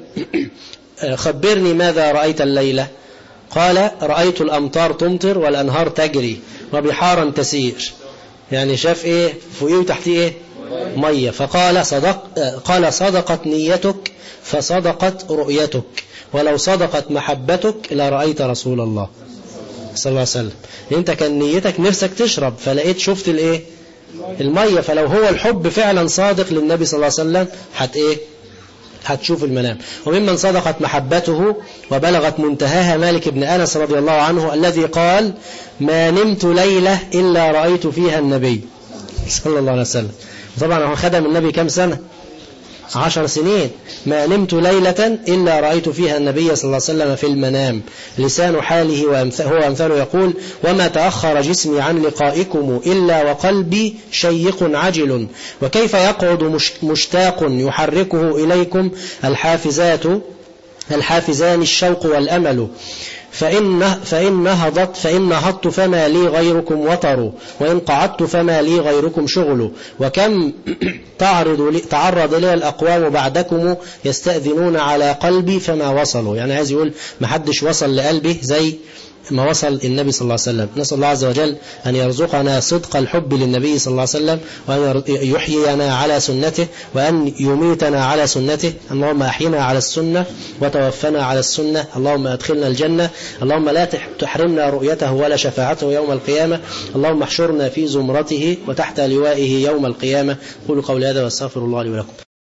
خبرني ماذا رأيت الليلة قال رأيت الأمطار تمطر والأنهار تجري وبحارا تسير يعني شاف إيه فوقيه وتحتيه إيه مية فقال صدق قال صدقت نيتك فصدقت رؤيتك ولو صدقت محبتك لرأيت رسول الله صلى الله عليه وسلم انت كان نيتك نفسك تشرب فلقيت شفت الايه المية فلو هو الحب فعلا صادق للنبي صلى الله عليه وسلم حت ايه هتشوف المنام وممن صدقت محبته وبلغت منتهاها مالك بن أنس رضي الله عنه الذي قال ما نمت ليلة إلا رأيت فيها النبي صلى الله عليه وسلم طبعا هو خدم النبي كم سنة عشر سنين ما نمت ليلة إلا رأيت فيها النبي صلى الله عليه وسلم في المنام لسان حاله هو أمثاله يقول وما تأخر جسمي عن لقائكم إلا وقلبي شيق عجل وكيف يقعد مشتاق يحركه إليكم الحافزات الحافزان الشوق والأمل فإن, فإن نهضت فإن نهضت فما لي غيركم وطر وإن قعدت فما لي غيركم شغل وكم تعرض لي تعرض لي الأقوام بعدكم يستأذنون على قلبي فما وصلوا يعني عايز يقول ما حدش وصل لقلبه زي ما وصل النبي صلى الله عليه وسلم نسأل الله عز وجل أن يرزقنا صدق الحب للنبي صلى الله عليه وسلم وأن يحيينا على سنته وأن يميتنا على سنته اللهم أحينا على السنة وتوفنا على السنة اللهم أدخلنا الجنة اللهم لا تحرمنا رؤيته ولا شفاعته يوم القيامة اللهم احشرنا في زمرته وتحت لوائه يوم القيامة قولوا قولي هذا واستغفر الله لي ولكم